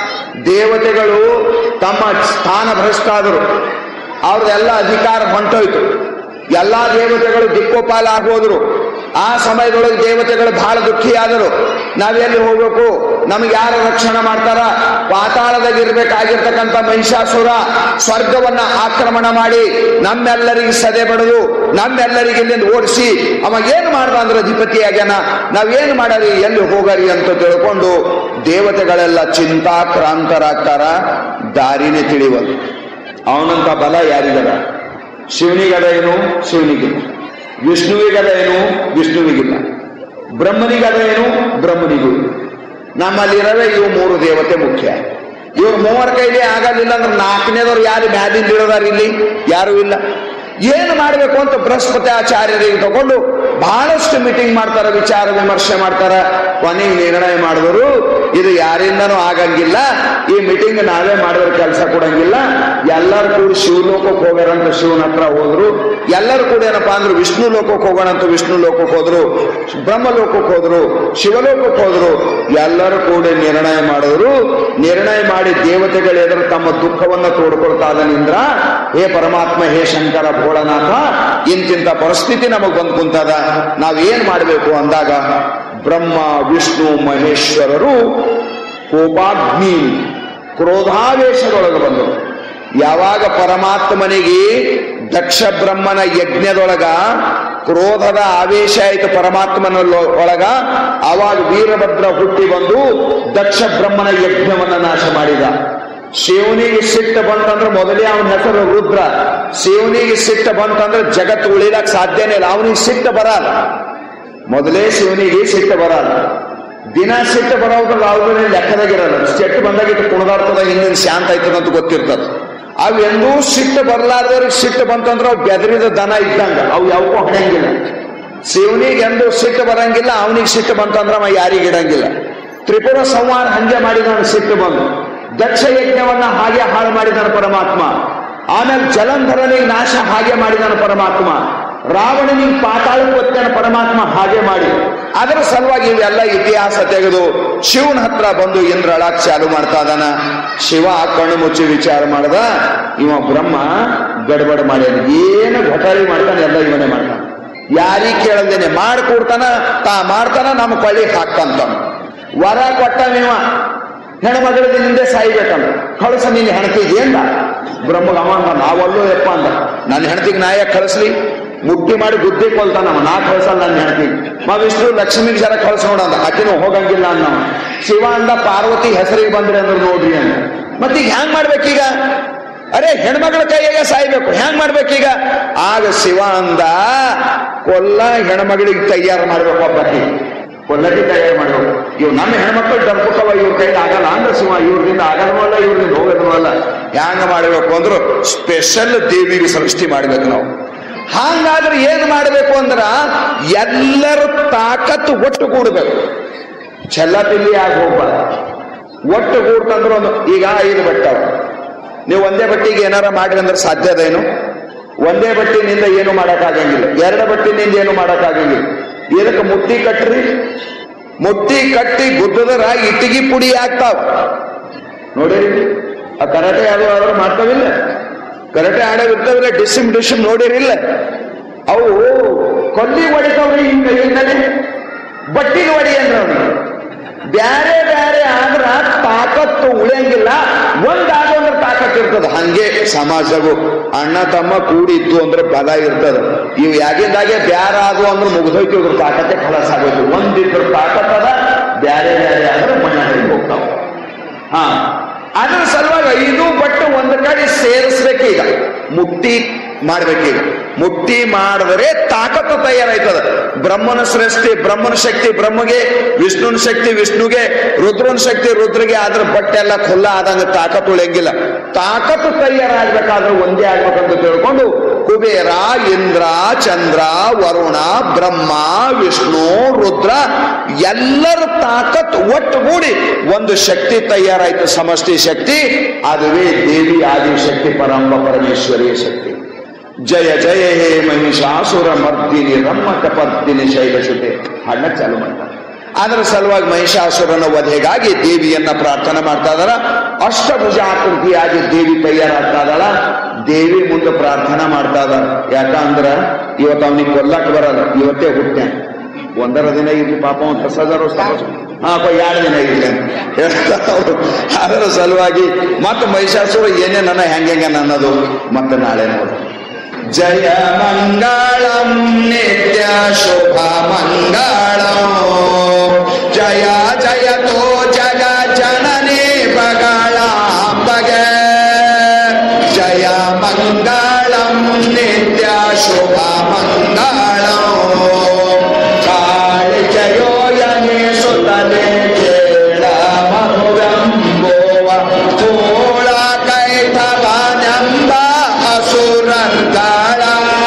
ದೇವತೆಗಳು ತಮ್ಮ ಸ್ಥಾನ ಭ್ರಷ್ಟಾದರು ಅವ್ರದೆಲ್ಲ ಅಧಿಕಾರ ಹೊಂಟೋಯ್ತು ಎಲ್ಲಾ ದೇವತೆಗಳು ದಿಕ್ಕೋಪಾಲ ಆಗೋದ್ರು ಆ ಸಮಯದೊಳಗೆ ದೇವತೆಗಳು ಬಹಳ ದುಃಖಿಯಾದರು ನಾವೆಲ್ಲಿ ಹೋಗ್ಬೇಕು ನಮ್ಗೆ ಯಾರು ರಕ್ಷಣೆ ಮಾಡ್ತಾರ ಪಾತಾಳದಾಗ ಇರ್ಬೇಕಾಗಿರ್ತಕ್ಕಂಥ ಮಹಿಷಾಸುರ ಸ್ವರ್ಗವನ್ನ ಆಕ್ರಮಣ ಮಾಡಿ ನಮ್ಮೆಲ್ಲರಿಗೆ ಸದೆ ಬಡದು ನಮ್ಮೆಲ್ಲರಿಗೆ ಇಲ್ಲಿಂದ ಓಡಿಸಿ ಅವ ಏನ್ ಮಾಡ್ದ ಅಂದ್ರೆ ಅಧಿಪತಿ ಆಗ್ಯಾನ ನಾವೇನ್ ಮಾಡರಿ ಎಲ್ಲಿ ಹೋಗರಿ ಅಂತ ತಿಳ್ಕೊಂಡು ದೇವತೆಗಳೆಲ್ಲ ಚಿಂತಾಕ್ರಾಂತರಾಗ್ತಾರ ದಾರಿನೇ ತಿಳಿವಲ್ಲ ಅವನಂತ ಬಲ ಯಾರಿಗದ ಶಿವನಿಗದ ಏನು ಶಿವನಿಗಿಲ್ಲ ವಿಷ್ಣುವಿಗದ ಏನು ವಿಷ್ಣುವಿಗಿಲ್ಲ ಬ್ರಹ್ಮನಿಗದ ಏನು ಬ್ರಹ್ಮನಿಗೂ ಇಲ್ಲ. ನಮ್ಮಲ್ಲಿರವೇ ಇವು ಮೂರು ದೇವತೆ ಮುಖ್ಯ ಇವ್ರು ಮೂವರ ಕೈಲಿ ಆಗಲಿಲ್ಲ ಅಂದ್ರೆ ನಾಲ್ಕನೇದವ್ರು ಯಾರು ಮ್ಯಾಲಿಂದ ಇರೋದಾರ ಇಲ್ಲಿ ಯಾರು ಇಲ್ಲ ಏನು ಮಾಡಬೇಕು ಅಂತ ಬೃಹಸ್ಪತಿ ಆಚಾರ್ಯರಿಗೆ ತಗೊಂಡು ಬಹಳಷ್ಟು ಮೀಟಿಂಗ್ ಮಾಡ್ತಾರ ವಿಚಾರ ವಿಮರ್ಶೆ ಮಾಡ್ತಾರ ಕೊನೆಗೆ ನಿರ್ಣಯ ಮಾಡಿದ್ರು ಇದು ಯಾರಿಂದನೂ ಆಗಂಗಿಲ್ಲ ಈ ಮೀಟಿಂಗ್ ನಾವೇ ಮಾಡಿದ್ರೆ ಕೆಲಸ ಕೊಡಂಗಿಲ್ಲ ಎಲ್ಲರೂ ಕೂಡ ಶಿವಲೋಕಕ್ಕೆ ಹೋಗ್ಯಾರಂತ ಶಿವನ ಹತ್ರ ಹೋದ್ರು ಎಲ್ಲರೂ ಕೂಡ ಏನಪ್ಪಾ ಅಂದ್ರೆ ವಿಷ್ಣು ಲೋಕಕ್ಕೆ ಹೋಗೋಣ ಅಂತ ವಿಷ್ಣು ಲೋಕಕ್ಕೆ ಹೋದ್ರು ಬ್ರಹ್ಮ ಲೋಕಕ್ಕೆ ಹೋದ್ರು ಶಿವಲೋಕಕ್ಕೆ ಹೋದ್ರು ಎಲ್ಲರೂ ಕೂಡ ನಿರ್ಣಯ ಮಾಡಿದ್ರು ನಿರ್ಣಯ ಮಾಡಿ ದೇವತೆಗಳು ಎದುರು ತಮ್ಮ ದುಃಖವನ್ನ ತೋಡ್ಕೊಳ್ತಾ ಇದ್ದಾನಿಂದ್ರ ಹೇ ಪರಮಾತ್ಮ ಹೇ ಶಂಕರ ಭೋಳನಾಥ ಇಂತಿಂತ ಪರಿಸ್ಥಿತಿ ನಮಗ್ ಬಂದ್ ಕುಂತದ ನಾವೇನ್ ಮಾಡಬೇಕು ಅಂದಾಗ ಬ್ರಹ್ಮ ವಿಷ್ಣು ಮಹೇಶ್ವರರು ಕೋಪಾಗ್ನಿ ಕ್ರೋಧಾವೇಶದೊಳಗೆ ಬಂದರು ಯಾವಾಗ ಪರಮಾತ್ಮನಿಗೆ ದಕ್ಷ ಬ್ರಹ್ಮನ ಯಜ್ಞದೊಳಗ ಕ್ರೋಧದ ಆವೇಶ ಆಯಿತು ಪರಮಾತ್ಮನ ಒಳಗ ಆವಾಗ ವೀರಭದ್ರ ಹುಟ್ಟಿ ಬಂದು ದಕ್ಷ ಬ್ರಹ್ಮನ ಯಜ್ಞವನ್ನ ನಾಶ ಮಾಡಿದ ಶಿವನಿಗೆ ಸಿಟ್ಟು ಬಂತಂದ್ರೆ ಮೊದಲೇ ಅವನ ಹೆಸರು ರುದ್ರ ಶಿವನಿಗೆ ಸಿಟ್ಟು ಬಂತಂದ್ರೆ ಜಗತ್ತು ಉಳಿಲಕ್ ಸಾಧ್ಯನೇ ಇಲ್ಲ ಅವನಿಗೆ ಸಿಟ್ಟು ಬರಲ್ಲ ಮೊದಲೇ ಶಿವನಿಗೆ ಸಿಟ್ಟು ಬರಲ್ಲ ದಿನ ಸಿಟ್ಟು ಬರೋದ್ರ ಯಾವುದೇ ಲೆಕ್ಕದಾಗಿರಲ್ಲ ಸಿಟ್ಟು ಬಂದಾಗ ಇಟ್ಟು ಕುಣದಾಡ್ತದ ಹಿಂದಿನ ಶಾಂತ ಆಯ್ತದ ಅಂತ ಗೊತ್ತಿರ್ತದ ಅವು ಎಂದೂ ಸಿಟ್ಟು ಬರ್ಲಾರ್ದವ್ರಿಗೆ ಸಿಟ್ಟು ಬಂತಂದ್ರೆ ಅವು ಬೆದರಿದ ದನ ಇದ್ದಂಗ ಅವು ಯಾವಕ್ಕೂ ಹೊಡೆಯಂಗಿಲ್ಲ ಶಿವನಿಗೆ ಎಂದೂ ಸಿಟ್ಟು ಬರಂಗಿಲ್ಲ ಅವನಿಗೆ ಸಿಟ್ಟು ಬಂತಂದ್ರೆ ಅವ ಯಾರಿಗೆ ಇಡಂಗಿಲ್ಲ ತ್ರಿಪುರ ಸಂಹಾರ ಹಂಗೆ ಮಾಡಿದಾನ ಸಿಟ್ಟು ಬಂದು ದಕ್ಷ ಯಜ್ಞವನ್ನ ಹಾಗೆ ಹಾಳು ಮಾಡಿದಾನ ಪರಮಾತ್ಮ ಆಮೇಲೆ ಜಲಂಧರನಿಗೆ ನಾಶ ಹಾಗೆ ಮಾಡಿದಾನ ಪರಮಾತ್ಮ ರಾವಣನಿಗೆ ಪಾತಾಳಕ್ಕೆ ಒತ್ತಾನ ಪರಮಾತ್ಮ ಹಾಗೆ ಮಾಡಿ ಅದರ ಸಲುವಾಗಿ ಇವೆಲ್ಲ ಇತಿಹಾಸ ತೆಗೆದು ಶಿವನ ಹತ್ರ ಬಂದು ಇಂದ್ರ ಅಳಾಕ್ ಚಾಲು ಮಾಡ್ತಾ ಇದಾನ ಶಿವ ಕಣ್ಣು ಮುಚ್ಚಿ ವಿಚಾರ ಮಾಡ್ದ ಇವ ಬ್ರಹ್ಮ ಗಡ್ಬಡ್ ಮಾಡ್ಯಾನ ಏನು ಘಟಾಳಿ ಮಾಡ್ತಾನೆ ಎಲ್ಲ ಇವನೇ ಮಾಡ್ತಾನೆ ಯಾರಿಗೆ ಕೇಳದೇನೆ ಮಾಡ್ಕೊಡ್ತಾನ ತಾ ಮಾಡ್ತಾನ ನಮ್ಮ ಕೊಳ್ಳಿಗೆ ಹಾಕ್ತಂತಾನ ವರ ಕೊಟ್ಟ ನೀವ ಹೆಣ್ಮಗಳಿಗೆ ನಿಂದೆ ಸಾಯ್ಬೇಕಂತ ಕಳಸ ನಿನ್ನ ಹೆಣ್ತಿಗೆ ಏನ್ದ ಬ್ರಹ್ಮಗ ಅವ ಅಂದ ನಾವಲ್ಲೂ ಯಪ್ಪ ಅಂದ ನನ್ನ ಹೆಣ್ತಿಗೆ ನಾಯ ಕಳಿಸ್ಲಿ ಮುಟ್ಟಿ ಮಾಡಿ ಬುದ್ಧಿ ಕೊಲ್ತಾನವ ನಾ ಕಳ್ಸಲ್ಲ ನನ್ನ ಹೆಣ್ತಿಗೆ ಮ ವಿಷ್ಣು ಲಕ್ಷ್ಮಿಗೆ ಜರ ಕಳ್ಸ ನೋಡಂದ ಆಕಿನೂ ಹೋಗಂಗಿಲ್ಲ ಅನ್ನವ ಶಿವ ಅಂದ ಪಾರ್ವತಿ ಹೆಸರಿಗೆ ಬಂದ್ರೆ ಅಂದ್ರೆ ನೋಡ್ರಿ ಅಂತ ಮತ್ತೀಗ ಹ್ಯಾಂಗ್ ಮಾಡ್ಬೇಕೀಗ ಅರೆ ಹೆಣ್ಮಗಳ ಕೈಯಾಗ ಸಾಯ್ಬೇಕು ಹ್ಯಾಂಗ್ ಮಾಡ್ಬೇಕೀಗ ಆಗ ಶಿವ ಅಂದ ಕೊಲ್ಲ ಹೆಣ್ಮಗಳಿಗೆ ತಯಾರು ಮಾಡ್ಬೇಕು ಒಬ್ಬಕ್ಕೆ ಕೊಲ್ಲಕ್ಕೆ ತಯಾರು ಮಾಡ್ಬೇಕು ಇವ್ ನಮ್ಮ ಹೆಣ್ಮಕ್ಳು ಡರ್ಬುಕವ ಇವ್ರ ಕೈಲಿ ಆಗಲ್ಲ ಅಂದ್ರೆ ಶಿವ ಇವ್ರಿಂದ ಆಗಲ್ವೂ ಅಲ್ಲ ಇವ್ರಿಂದ ಹೋಗೋದು ಅಲ್ಲ ಹ್ಯಾಂಗ ಮಾಡ್ಬೇಕು ಅಂದ್ರು ಸ್ಪೆಷಲ್ ದೇವಿಗೆ ಸೃಷ್ಟಿ ಮಾಡ್ಬೇಕು ನಾವು ಹಾಗಾದ್ರೆ ಏನ್ ಮಾಡ್ಬೇಕು ಅಂದ್ರ ಎಲ್ಲರ ತಾಕತ್ತು ಒಟ್ಟು ಕೂಡ್ಬೇಕು ಚೆಲ್ಲಪಿಲ್ಲಿ ಆಗಿ ಹೋಗ್ಬಾರ್ದು ಒಟ್ಟು ಕೂಡ್ತಂದ್ರೆ ಒಂದು ಈಗ ಐದು ಬಟ್ಟೆ ಅವ ನೀವು ಒಂದೇ ಬಟ್ಟಿಗೆ ಏನಾರ ಮಾಡ್ರಿ ಅಂದ್ರೆ ಸಾಧ್ಯದೇನು ಒಂದೇ ಬಟ್ಟಿನಿಂದ ಏನು ಮಾಡಕ್ಕಾಗಂಗಿಲ್ಲ ಎರಡು ಬಟ್ಟಿನಿಂದ ಏನು ಮಾಡಕ್ಕಾಗಂಗಿಲ್ಲ ಇದಕ್ಕೆ ಮುಟ್ಟಿ ಕಟ್ರಿ ಮುಟ್ಟಿ ಕಟ್ಟಿ ಗುದ್ದದರ ಇಟ್ಟಿಗೆ ಪುಡಿ ಆಗ್ತಾವ ನೋಡಿರಿ ಆ ಕರಾಟೆ ಯಾವ್ದಾದ್ರು ಮಾಡ್ತಾವಿಲ್ಲ ಕರಾಟೆ ಆಡೋವ್ ಇರ್ತಾವಿಲ್ಲ ಡಿಸಿಮ್ ಡಿಸಿಮ್ ನೋಡಿರಿಲ್ಲ ಅವು ಕೊಲ್ಲಿ ಹೊಡಿತಾವ್ರಿ ಹಿಂಗ ಕೈಯಿಂದಲೇ ಬಟ್ಟಿಗೆ ಹೊಡಿ ಅಂದ್ರೆ ಅವನಿಗೆ ಬ್ಯಾರೆ ಬ್ಯಾರೆ ಆದ್ರ ತಾಕತ್ತು ಉಳಿಯಂಗಿಲ್ಲ ಒಂದಾದ ಅಂದ್ರೆ ತಾಕತ್ ಇರ್ತದ ಹಂಗೆ ಸಮಾಜವು ಅಣ್ಣ ತಮ್ಮ ಕೂಡಿತ್ತು ಅಂದ್ರೆ ಬಲ ಇರ್ತದ ಇವು ಯಾಗಿಂದಾಗೆ ಬ್ಯಾರ ಆದ್ವು ಅಂದ್ರೆ ಮುಗಿದೋಯ್ತು ಇವ್ರ ತಾಕತ್ತೆ ಖಲಾಸ್ ಆಗೋಯ್ತು ಒಂದಿದ್ರ ತಾಕತ್ ಅದ ಬ್ಯಾರೆ ಬ್ಯಾರೆ ಆದ್ರೆ ಮಣ್ಣಾಗಿ ಹೋಗ್ತಾವ ಹಾ ಅದ್ರ ಸಲುವಾಗಿ ಐದು ಬಟ್ಟು ಒಂದು ಕಡೆ ಸೇರಿಸ್ಬೇಕೀಗ ಮುಟ್ಟಿ ಮಾಡ್ಬೇಕೀಗ ಮುಟ್ಟಿ ಮಾಡಿದ್ರೆ ತಾಕತ್ತು ತಯಾರಾಯ್ತದ ಬ್ರಹ್ಮನ ಸೃಷ್ಟಿ ಬ್ರಹ್ಮನ ಶಕ್ತಿ ಬ್ರಹ್ಮಗೆ ವಿಷ್ಣುನ ಶಕ್ತಿ ವಿಷ್ಣುಗೆ ರುದ್ರನ ಶಕ್ತಿ ರುದ್ರಿಗೆ ಆದ್ರ ಬಟ್ಟೆಲ್ಲ ಖುಲ್ಲ ಆದಂಗ ತಾಕತ್ತು ಉಳಿಯಂಗಿಲ್ಲ ತಾಕತ್ತು ತಯಾರಾಗ್ಬೇಕಾದ್ರೆ ಒಂದೇ ಆಗ್ಬೇಕಂತ ತಿಳ್ಕೊಂಡು ಕುಬೇರ ಇಂದ್ರ ಚಂದ್ರ ವರುಣ ಬ್ರಹ್ಮ ವಿಷ್ಣು ರುದ್ರ ಎಲ್ಲರ ತಾಕತ್ ಒಟ್ಟುಗೂಡಿ ಒಂದು ಶಕ್ತಿ ತಯಾರಾಯ್ತು ಸಮಷ್ಟಿ ಶಕ್ತಿ ಅದುವೇ ದೇವಿ ಆದಿ ಶಕ್ತಿ ಪರಂಬ ಪರಮೇಶ್ವರಿಯ ಶಕ್ತಿ ಜಯ ಜಯ ಹೇ ಮಹಿಷಾಸುರ ಮರ್ದಿನಿ ರಮ್ಮ ಕಪರ್ದಿನಿ ಶೈಲಸುತೆ ಹಣ್ಣ ಚಾಲು ಮಾಡ್ತಾರೆ ಅದರ ಸಲುವಾಗಿ ಮಹಿಷಾಸುರನ ವಧೆಗಾಗಿ ದೇವಿಯನ್ನ ಪ್ರಾರ್ಥನೆ ಮಾಡ್ತಾ ಇದಾರ ಅಷ್ಟಭುಜಾಕೃತಿಯಾಗಿ ದೇವಿ ತಯಾರಾಗ್ತಾ ಇದಾಳ ದೇವಿ ಮುಂದೆ ಪ್ರಾರ್ಥನಾ ಮಾಡ್ತಾ ಇದಾರ ಯಾಕಂದ್ರ ಇವತ್ತು ಅವನಿಗೆ ಕೊಲ್ಲಕ್ ಬರಲ್ಲ ಇವತ್ತೇ ಹುಟ್ಟೆ ಒಂದರ ದಿನ ಇರ್ಲಿ ಪಾಪ ಒಂದು ಹೊಸದರು ಹಾ ಅಪ್ಪ ಎರಡು ದಿನ ಇರ್ಲಿ ಅಂತ ಹೇಳ್ತಾರೆ ಅವ್ರು. ಅದರ ಸಲುವಾಗಿ ಮತ್ತೆ ಮಹಿಷಾಸುರ ಏನೇ ನನ್ನ ಹೆಂಗೆ ಅನ್ನೋದು ಮತ್ತೆ ನಾಳೆ ನೋಡು ಜಯ ಮಂಗಳಂ ನಿತ್ಯ ಶುಭ ಮಂಗಳಂ ಜಯ ಜಯತೋ ಜಗ ಜನನಿ ಬಗಳಾಂಬಗೆ ಜಯ ಮಂಗಳಂ ನಿತ್ಯ ಶುಭ ಮಂಗಳಂ ಕಾಳಿಕೆಯೋಯನೆ ಸುತನೆ ಕೇಳ ಮನುವೆಂಬೋವ ತೋಳ ಕೈತವನೆಂಬ ಅಸುರಂಗಳ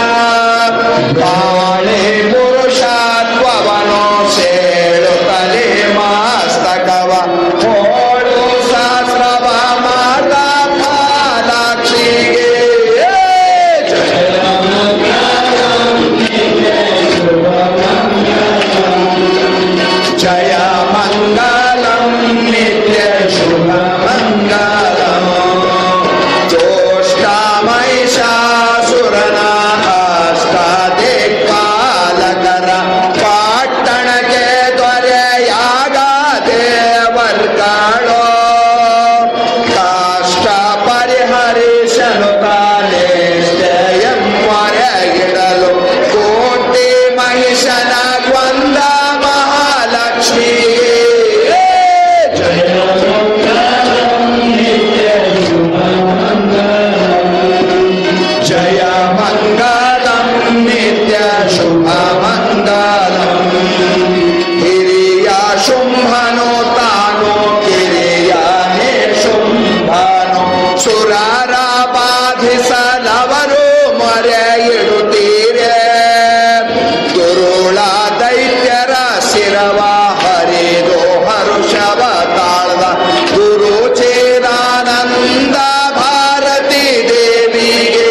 ಕಾಳಿ ಪುರುಷತ್ವವನು ಸೇಳುತ್ತಲೇ ಮಸ್ತಕವ ಹೋಳು ಸಹಸ್ರವ ಮಾತಾ ಪಾಲಾಕ್ಷಿಗೆ ಜಯ ಮಂಗಲಂ ನಿತ್ಯ ಶುಭ ಮಂಗಲಂ ಮಹಿಷಾಸುರನ ಅಷ್ಟ ದಿಕ್ಪಾಲಕರ ಪಟ್ಟಣಕ್ಕೆ ದೊರೆಯಾಗ ದೇವರ್ಗಳೋ ಕಷ್ಟ ಪರಿಹರಿಸಲು ತಾನೇ ಎಂಬರೆಗಿಡಲು ಕೋಟಿ ಮಹಿಷನ ಕೊಂದ ಮಹಾಲಕ್ಷ್ಮಿ ಜಯ ಜಯ ಮಂಗಲಂ ನಿತ್ಯ ಶುಭ ಮಂಗಲಂ ಹಿರಿಯ ಶುಂಭನು ತಾನು ಕಿರಿಯನೇ ಶುಂಭನು ಸುರರ ಬಾಧಿಸಲವರು ಮೊರೆ ಇಡುತ್ತೀರೆ ದುರುಳ ದೈತ್ಯರ ಶಿರವ ಹರಿದು ಹರುಷವ ತಾಳ್ದ ಗುರು ಚೇದಾನಂದ ಭಾರತಿ ದೇವಿಗೆ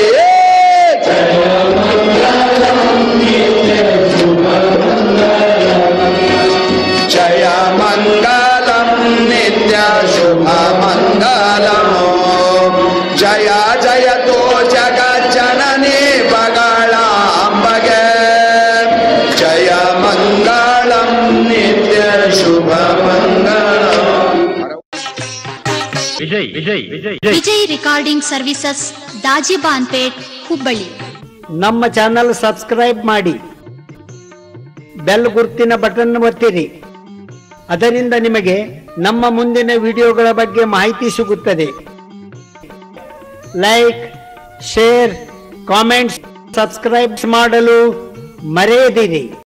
ಜಯ ಮಂಗಲಂ ನಿತ್ಯ ಶುಭ ಮಂಗಲಂ ಜಯ ಜಯತೋ ಜಗ ಜನನಿ ಬಗಳಾಂಬಗೆ ಜಯ ಮಂಗಳಂ ನಿತ್ಯ ಶುಭ ಮಂಗಳಂ ವಿಜಯ್ ವಿಜಯ್ ವಿಜಯ್ ವಿಜಯ್ ರೆಕಾರ್ಡಿಂಗ್ ಸರ್ವಿಸಸ್ ದಾಜಿಬಾನ್ಪೇಟ್ ಹುಬ್ಬಳ್ಳಿ ನಮ್ಮ ಚಾನಲ್ ಸಬ್ಸ್ಕ್ರೈಬ್ ಮಾಡಿ ಬೆಲ್ ಗುರುತಿನ ಬಟನ್ ಒತ್ತಿರಿ ಅದರಿಂದ ನಿಮಗೆ ನಮ್ಮ ಮುಂದಿನ ವಿಡಿಯೋಗಳ ಬಗ್ಗೆ ಮಾಹಿತಿ ಸಿಗುತ್ತದೆ ಲೈಕ್ ಶೇರ್ ಕಾಮೆಂಟ್ಸ್ ಸಬ್ಸ್ಕ್ರೈಬ್ ಮಾಡಲು ಮರೆಯದಿರಿ